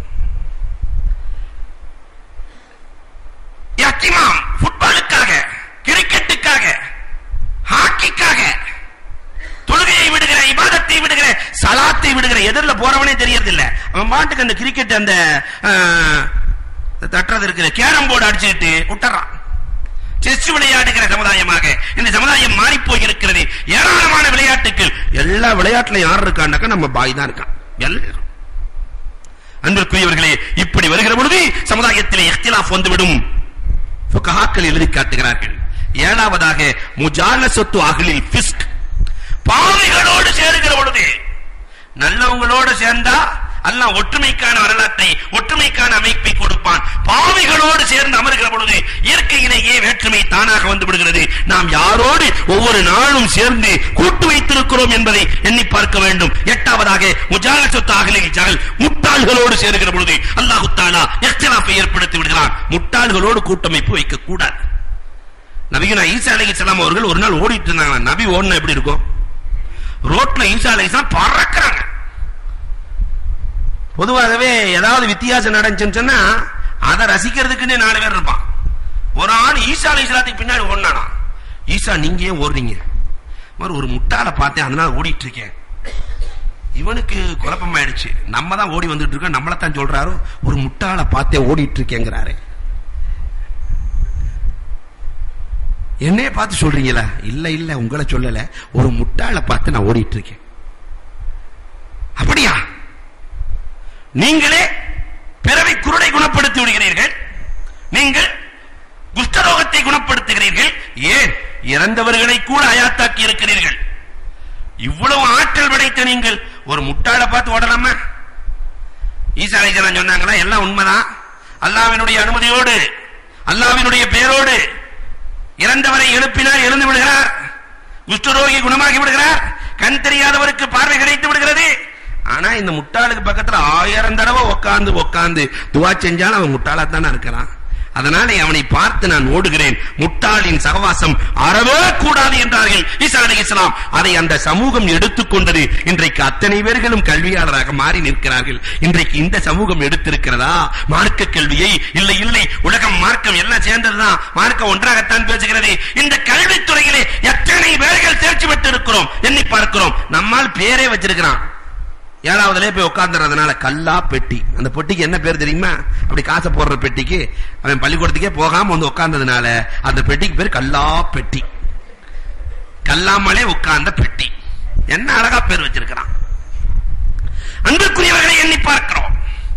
யத்திமாம் ஃபுட்பாலுக்காக கிரிக்கெட்டுக்காக ஹாக்கிக்காக தொழுகையை விடுகிற இபாதத்தை விடுகிற சலாத்தை விடுகிற எதிரில போறவனே தெரியறது இல்ல அவன் பாட்டுக்கு அந்த கிரிக்கெட் அந்த ஆஹ், தட்டுறது இருக்கிற கேரம் போர்டு அடிச்சுட்டு விட்டுறான் செஸ் விளையாடுகிற சமுதாயமாக இந்த சமுதாயம் மாறி போயிருக்கிறது ஏராளமான விளையாட்டுகள் எல்லா விளையாட்டுலயும் யார் இருக்கான்னாக்கா நம்ம பாய் தான் இருக்கான் எல்லாரும் அன்பிற்குரியவர்களே இப்படி வருகிற பொழுது சமுதாயத்திலே இഖ്തിലാഫ് வந்துவிடும் ஃபுகஹாக்கள் எழுதி காட்டுகிறார்கள் ஏழாவதாக முஜாலசத்து அகலில் ஃபிஸ்க் பாவிகளோடு சேருகிற பொழுது நல்லவங்களோடு சேர்ந்தா அல்லாஹ் ஒற்றுமைக்கான வரலாற்றை ஒற்றுமைக்கான அமைப்பை கொடுப்பான் பாவிகளோடு சேர்ந்து அமர்கிற பொழுது இயற்கையிலேயே வேற்றுமை தானாக வந்து விடுகிறது நாம் யாரோடு ஒவ்வொரு நாளும் சேர்ந்து கூட்டு வைத்திருக்கிறோம் என்பதை எண்ணி பார்க்க வேண்டும் எட்டாவதாக முஜாலசத்து அகலில் ஜகல் முட்டாள்களோடு சேருகிற பொழுது அல்லாஹு தாலா இഖ்திலாஃபை ஏற்படுத்தி விடுகிறான் முட்டாள்களோடு கூட்டமைப்பு வைக்க கூடாது நபிகனா ஈசா அலைஹிஸ்ஸலாம் அவர்கள் ஒரு நாள் ஓடிட்டு இருந்தாங்க நபி ஓடுனா எப்படி இருக்கும் ரோட்ல ஈசா அலைஹிஸ்ஸலாம் பறக்கறாங்க பொதுவாகவே ஏதாவது வித்தியாசம் நடந்துச்சுன்னு சொன்னா அதை ரசிக்கிறதுக்குன்னே நாலு பேர் இருப்பான் ஒரு ஆள் ஈசா அலைஹிஸ்ஸலாத்துக்கு பின்னாடி ஓடினானா ஈசா நீங்க ஏன் ஓடுறீங்க மாதிரி ஒரு முட்டாளை பார்த்தேன் அதனால ஓடிட்டு இருக்கேன் இவனுக்கு குழப்பமாயிடுச்சு நம்ம தான் ஓடி வந்துட்டு இருக்கோம் நம்மள தான் சொல்றாரு ஒரு முட்டாளை பார்த்தே ஓடிட்டு இருக்கேங்கிறாரு என்னைய பார்த்து சொல்றீங்களா இல்ல இல்ல உங்களை சொல்லல ஒரு முட்டாளை பார்த்து நான் ஓடிட்டு இருக்கேன் அப்படியா நீங்களே பிறவை குருடை குணப்படுத்தி விடுகிறீர்கள் நீங்கள் குஷ்டரோகத்தை குணப்படுத்துகிறீர்கள் ஏன் இறந்தவர்களை கூட அயாத்தாக்கி இருக்கிறீர்கள் இவ்வளவு ஆற்றல் படைத்த நீங்கள் ஒரு முட்டாளை பார்த்து ஓடலாமா ஈசா அலைஹிஸ்ஸலாம் சொன்னாங்களா எல்லாம் உண்மைதான் அல்லாஹ்வினுடைய அனுமதியோடு அல்லாஹ்வினுடைய பேரோடு இறந்தவரை எழுப்பினார் எழுந்து விடுகிறார் குஷ்டரோகி குணமாகி விடுகிறார் கண் தெரியாதவருக்கு பார்வை கிடைத்து விடுகிறது ஆனா இந்த முட்டாளுக்கு பக்கத்துல ஆயிரம் தடவை உட்கார்ந்து உட்கார்ந்து துவா செஞ்சாலும் அவன் முட்டாளாத்தானே இருக்கிறான் அதனால அவனை பார்த்து நான் ஓடுகிறேன் முட்டாளின் சகவாசம் அறவே கூடாது என்றார்கள் ஈசா அலைஹிஸ்ஸலாம் அதை அந்த சமூகம் எடுத்துக்கொண்டது இன்றைக்கு அத்தனை பேர்களும் கல்வியாளராக மாறி நிற்கிறார்கள் இன்றைக்கு இந்த சமூகம் எடுத்திருக்கிறதா மார்க்க கல்வியை இல்லை இல்லை உலகம் மார்க்கம் எல்லாம் சேர்ந்ததுதான் மார்க்கம் ஒன்றாகத்தான் பேசுகிறது இந்த கல்வித்துறையிலே எத்தனை பேர்கள் தேர்ச்சி பெற்று இருக்கிறோம் எண்ணி பார்க்கிறோம் நம்மால் பேரே வச்சிருக்கிறான் ஏழாவதுல போய் உட்கார்ந்துறதுனால கல்லா பெட்டி அந்த பெட்டிக்கு என்ன பேர் தெரியுமா அப்படி காசை போடுற பெட்டிக்கு அவன் பள்ளிக்கூடத்துக்கே போகாம வந்து உட்கார்ந்ததுனால அந்த பெட்டிக்கு பேர் கல்லா பெட்டி கல்லாமலே உட்கார்ந்த பெட்டி என்ன அழகா பேர் வச்சிருக்கிறான் அன்புக்குரியவர்களை எண்ணி பார்க்கிறோம்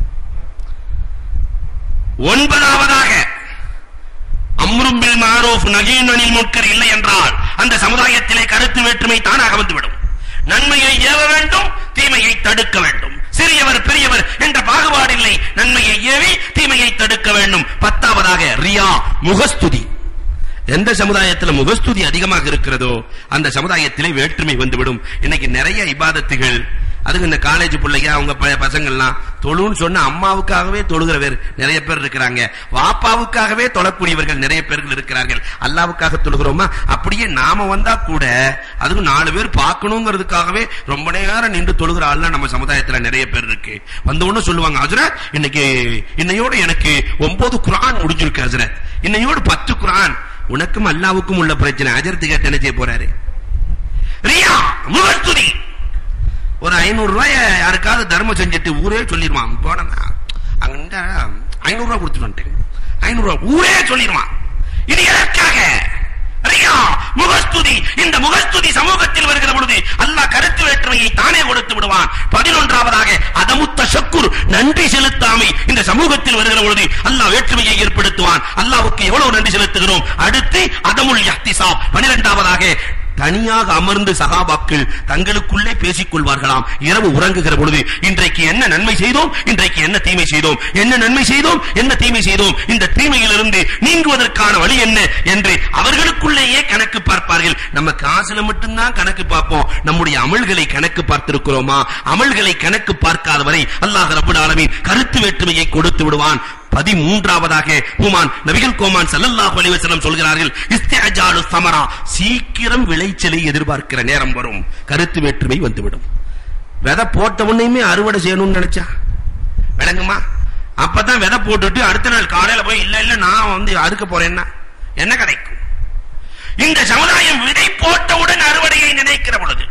ஒன்பதாவதாக அம்ரும் பில் மாரூஃப் நஹீன் அனில் முன்கர் இல்லை என்றால் அந்த சமுதாயத்திலே கருத்து வேற்றுமை தானாக வந்துவிடும் நன்மையை ஏவ வேண்டும் தீமையை தடுக்க வேண்டும் சிறியவர் பெரியவர் என்ற பாகுபாடு இல்லை நன்மையை ஏவி தீமையை தடுக்க வேண்டும் பத்தாவதாக ரியா முகஸ்துதி எந்த சமுதாயத்தில் முகஸ்துதி அதிகமாக இருக்கிறதோ அந்த சமுதாயத்திலே வேற்றுமை வந்துவிடும் இன்னைக்கு நிறைய இபாதத்துகள் அதுக்கு இந்த காலேஜ் பிள்ளைங்க அவங்க ப- பசங்கள்லாம் தொழுன்னு சொன்ன அம்மாவுக்காகவே தொழுகிற பேர் நிறைய பேர் இருக்கிறாங்க வாப்பாவுக்காகவே தொழக்கூடியவர்கள் நிறைய பேர்கள் இருக்கிறார்கள் அல்லாவுக்காக தொழுகிறோமா அப்படியே நாம வந்தா கூட அதுக்கு நாலு பேர் பார்க்கணுங்கிறதுக்காகவே ரொம்ப நேரம் நின்று தொழுகிற ஆள்லாம் நம்ம சமுதாயத்துல நிறைய பேர் இருக்கு வந்த உடனே சொல்லுவாங்க ஹஜரத் இன்னைக்கு இன்னையோட எனக்கு ஒன்பது குரான் முடிஞ்சிருக்கு ஹஜரத் இன்னையோடு பத்து குரான் உனக்கும் அல்லாவுக்கும் உள்ள பிரச்சனை அஜரத்து கேட்டு என்ன செய்ய போறாரு ரியா முகஸ்துதி ஒரு ஐநூறு ரூபாய யாருக்காவது தர்மம் செஞ்சுட்டு ஊரே சொல்லிடுவான் போனா அங்க ஐநூறு ரூபாய் கொடுத்துட்டு வந்துட்டேன் ஐநூறு ரூபாய் ஊரே சொல்லிடுவான் இது எதற்காக ரியா முகஸ்துதி இந்த முகஸ்துதி சமூகத்தில் வருகிற பொழுது அல்லாஹ் கருத்து வேற்றுமையை தானே கொடுத்து விடுவான் பதினொன்றாவதாக அதமுத்த சக்குர் நன்றி செலுத்தாமை இந்த சமூகத்தில் வருகிற பொழுது அல்லாஹ் வேற்றுமையை ஏற்படுத்துவான் அல்லாஹ்வுக்கு எவ்வளவு நன்றி செலுத்துகிறோம் அடுத்து அதமுல் யஹ்திசாப் பனிரெண்டாவதாக தனியாக அமர்ந்து சகாபாக்கள் தங்களுக்குள்ளே பேசிக் கொள்வார்களாம் இரவு உறங்குகிற பொழுது இன்றைக்கு என்ன நன்மை செய்தோம் இன்றைக்கு என்ன தீமை செய்தோம் என்ன நன்மை செய்தோம் என்ன தீமை செய்தோம் இந்த தீமையிலிருந்து நீங்குவதற்கான வழி என்ன என்று அவர்களுக்குள்ளேயே கணக்கு பார்ப்பார்கள் நம்ம காசுல மட்டும்தான் கணக்கு பார்ப்போம் நம்முடைய அமல்களை கணக்கு பார்த்திருக்கிறோமா அமல்களை கணக்கு பார்க்காத வரை அல்லாஹ் ரப்பல் ஆலமீன் கருத்து வேற்றுமையை கொடுத்து விடுவான் பதிமூன்றாவதாக ஹுமான் நபிகள் கோமான் ஸல்லல்லாஹு அலைஹி வஸல்லம் சொல்கிறார்கள் இஸ்திஅஜாலு சமரா சீக்கிரம் விளைச்சலை எதிர்பார்க்கிற நேரம் வரும் கருத்து வேற்றுமை வந்துவிடும் விதை போட்ட உடனேயுமே அறுவடை செய்யணும்னு நினைச்சா விளங்குமா அப்பதான் விதை போட்டுட்டு அடுத்த நாள் காலையில போய் இல்ல இல்ல நான் வந்து அறுக்க போறேன்னா என்ன கிடைக்கும் இந்த சமுதாயம் விதை போட்டவுடன் அறுவடையை நினைக்கிற பொழுது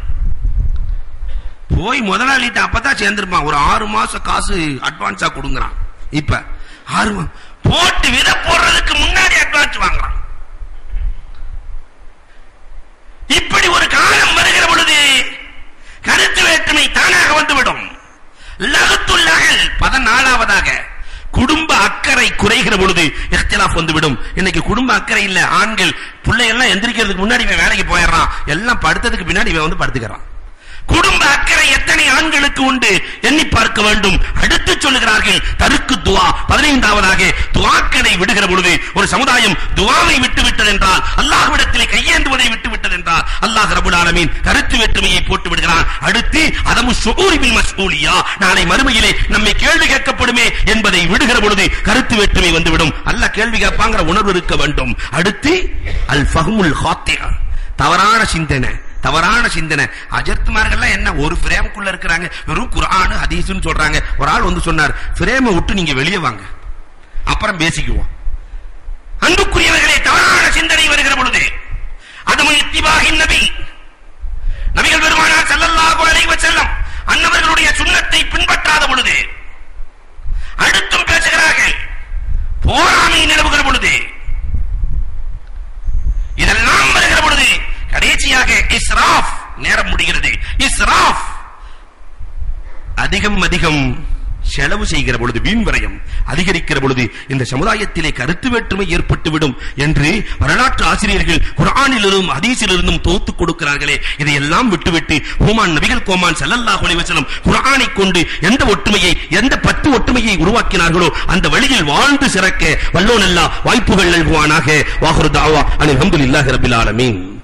போய் முதலாளிட்ட அப்பதான் சேர்ந்திருப்பான் ஒரு ஆறு மாசம் காசு அட்வான்ஸா கொடுங்கறான் இப்ப ஆறு மா- போட்டு விதை போடுறதுக்கு முன்னாடி அட்வான்ஸ் வாங்குறான் இப்படி ஒரு காலம் வருகிற பொழுது கருத்து வேற்றுமை தானாக வந்துவிடும் லகுத்துள்ளகல் பதினாலாவதாக குடும்ப அக்கறை குறைகிற பொழுது இkhtilaf வந்துவிடும் இன்னைக்கு குடும்ப அக்கறை இல்ல ஆண்கள் பிள்ளைகள்லாம் எந்திரிக்கிறதுக்கு முன்னாடி இவன் வேலைக்கு போயிடுறான் எல்லாம் படுத்ததுக்கு பின்னாடி இவன் வந்து படுத்துக்கிறான் குடும்ப அக்கறை எத்தனை ஆண்களுக்கு உண்டு எண்ணி பார்க்க வேண்டும் அடுத்து சொல்லுகிறார்கள் தருக்கு துவா பதினைந்தாவதாக துவாக்களை விடுகிற பொழுது ஒரு சமுதாயம் துவாவை விட்டு விட்டது என்றால் அல்லாஹ்விடத்திலே கையேந்துவதை விட்டு விட்டது என்றால் அல்லாஹ் ரபுல் ஆலமீன் கருத்து வேற்றுமையை போட்டு விடுகிறான் அடுத்து அதமு ஷுஊரி பில் மஸ்ஊலியா நாளை மறுமையிலே நம்மை கேள்வி கேட்கப்படுமே என்பதை விடுகிற பொழுது கருத்து வேற்றுமை வந்துவிடும் அல்லாஹ் கேள்வி கேட்பாங்கிற உணர்வு இருக்க வேண்டும் அடுத்து அல் ஃபஹ்முல் ஹாத்தியா தவறான சிந்தனை தவறான சிந்தனை அஜர்த்துமார்கள்லாம் என்ன ஒரு பிரேமுக்குள்ள இருக்கிறாங்க வெறும் குர்ஆன் ஹதீஸ்னு சொல்றாங்க ஒரு ஆள் வந்து சொன்னார் பிரேமை விட்டு நீங்க வெளியே வாங்க அப்புறம் பேசிக்குவோம் அன்புக்குரியவர்களே தவறான சிந்தனை வருகிற பொழுது அதுவும் இத்திபாகின் நபி நபிகள் பெருமானார் ஸல்லல்லாஹு அலைஹி வஸல்லம் அன்னவர்களுடைய சுன்னத்தை பின்பற்றாத பொழுது அடுத்தும் பேசுகிறார்கள் போராமை நிலவுகிற பொழுது இதெல்லாம் வருகிற பொழுது கடைசியாக இஸ்ராஃப் நேரம் முடிகிறது இஸ்ராஃப் அதிகம் அதிகம் செலவு செய்கிற பொழுது வீண் விரயம் அதிகரிக்கிற பொழுது இந்த சமுதாயத்திலே கருத்து வேற்றுமை ஏற்பட்டுவிடும் என்று வரலாற்று ஆசிரியர்கள் குர்ஆனிலிருந்தும் ஹதீஸிலிருந்தும் தொகுத்து கொடுக்கிறார்களே இதையெல்லாம் விட்டுவிட்டு ஹுமான் நபிகள் கோமான் ஸல்லல்லாஹு அலைஹி வஸல்லம் குர்ஆனை கொண்டு எந்த ஒற்றுமையை எந்த பத்து ஒற்றுமையை உருவாக்கினார்களோ அந்த வழியில் வாழ்ந்து சிறக்க வல்லோன் அல்லாஹ் வாய்ப்புகள் நல்குவானாக வாஹுரு தாவா அனில் ஹம்துலில்லாஹி ரப்பில் ஆலமீன்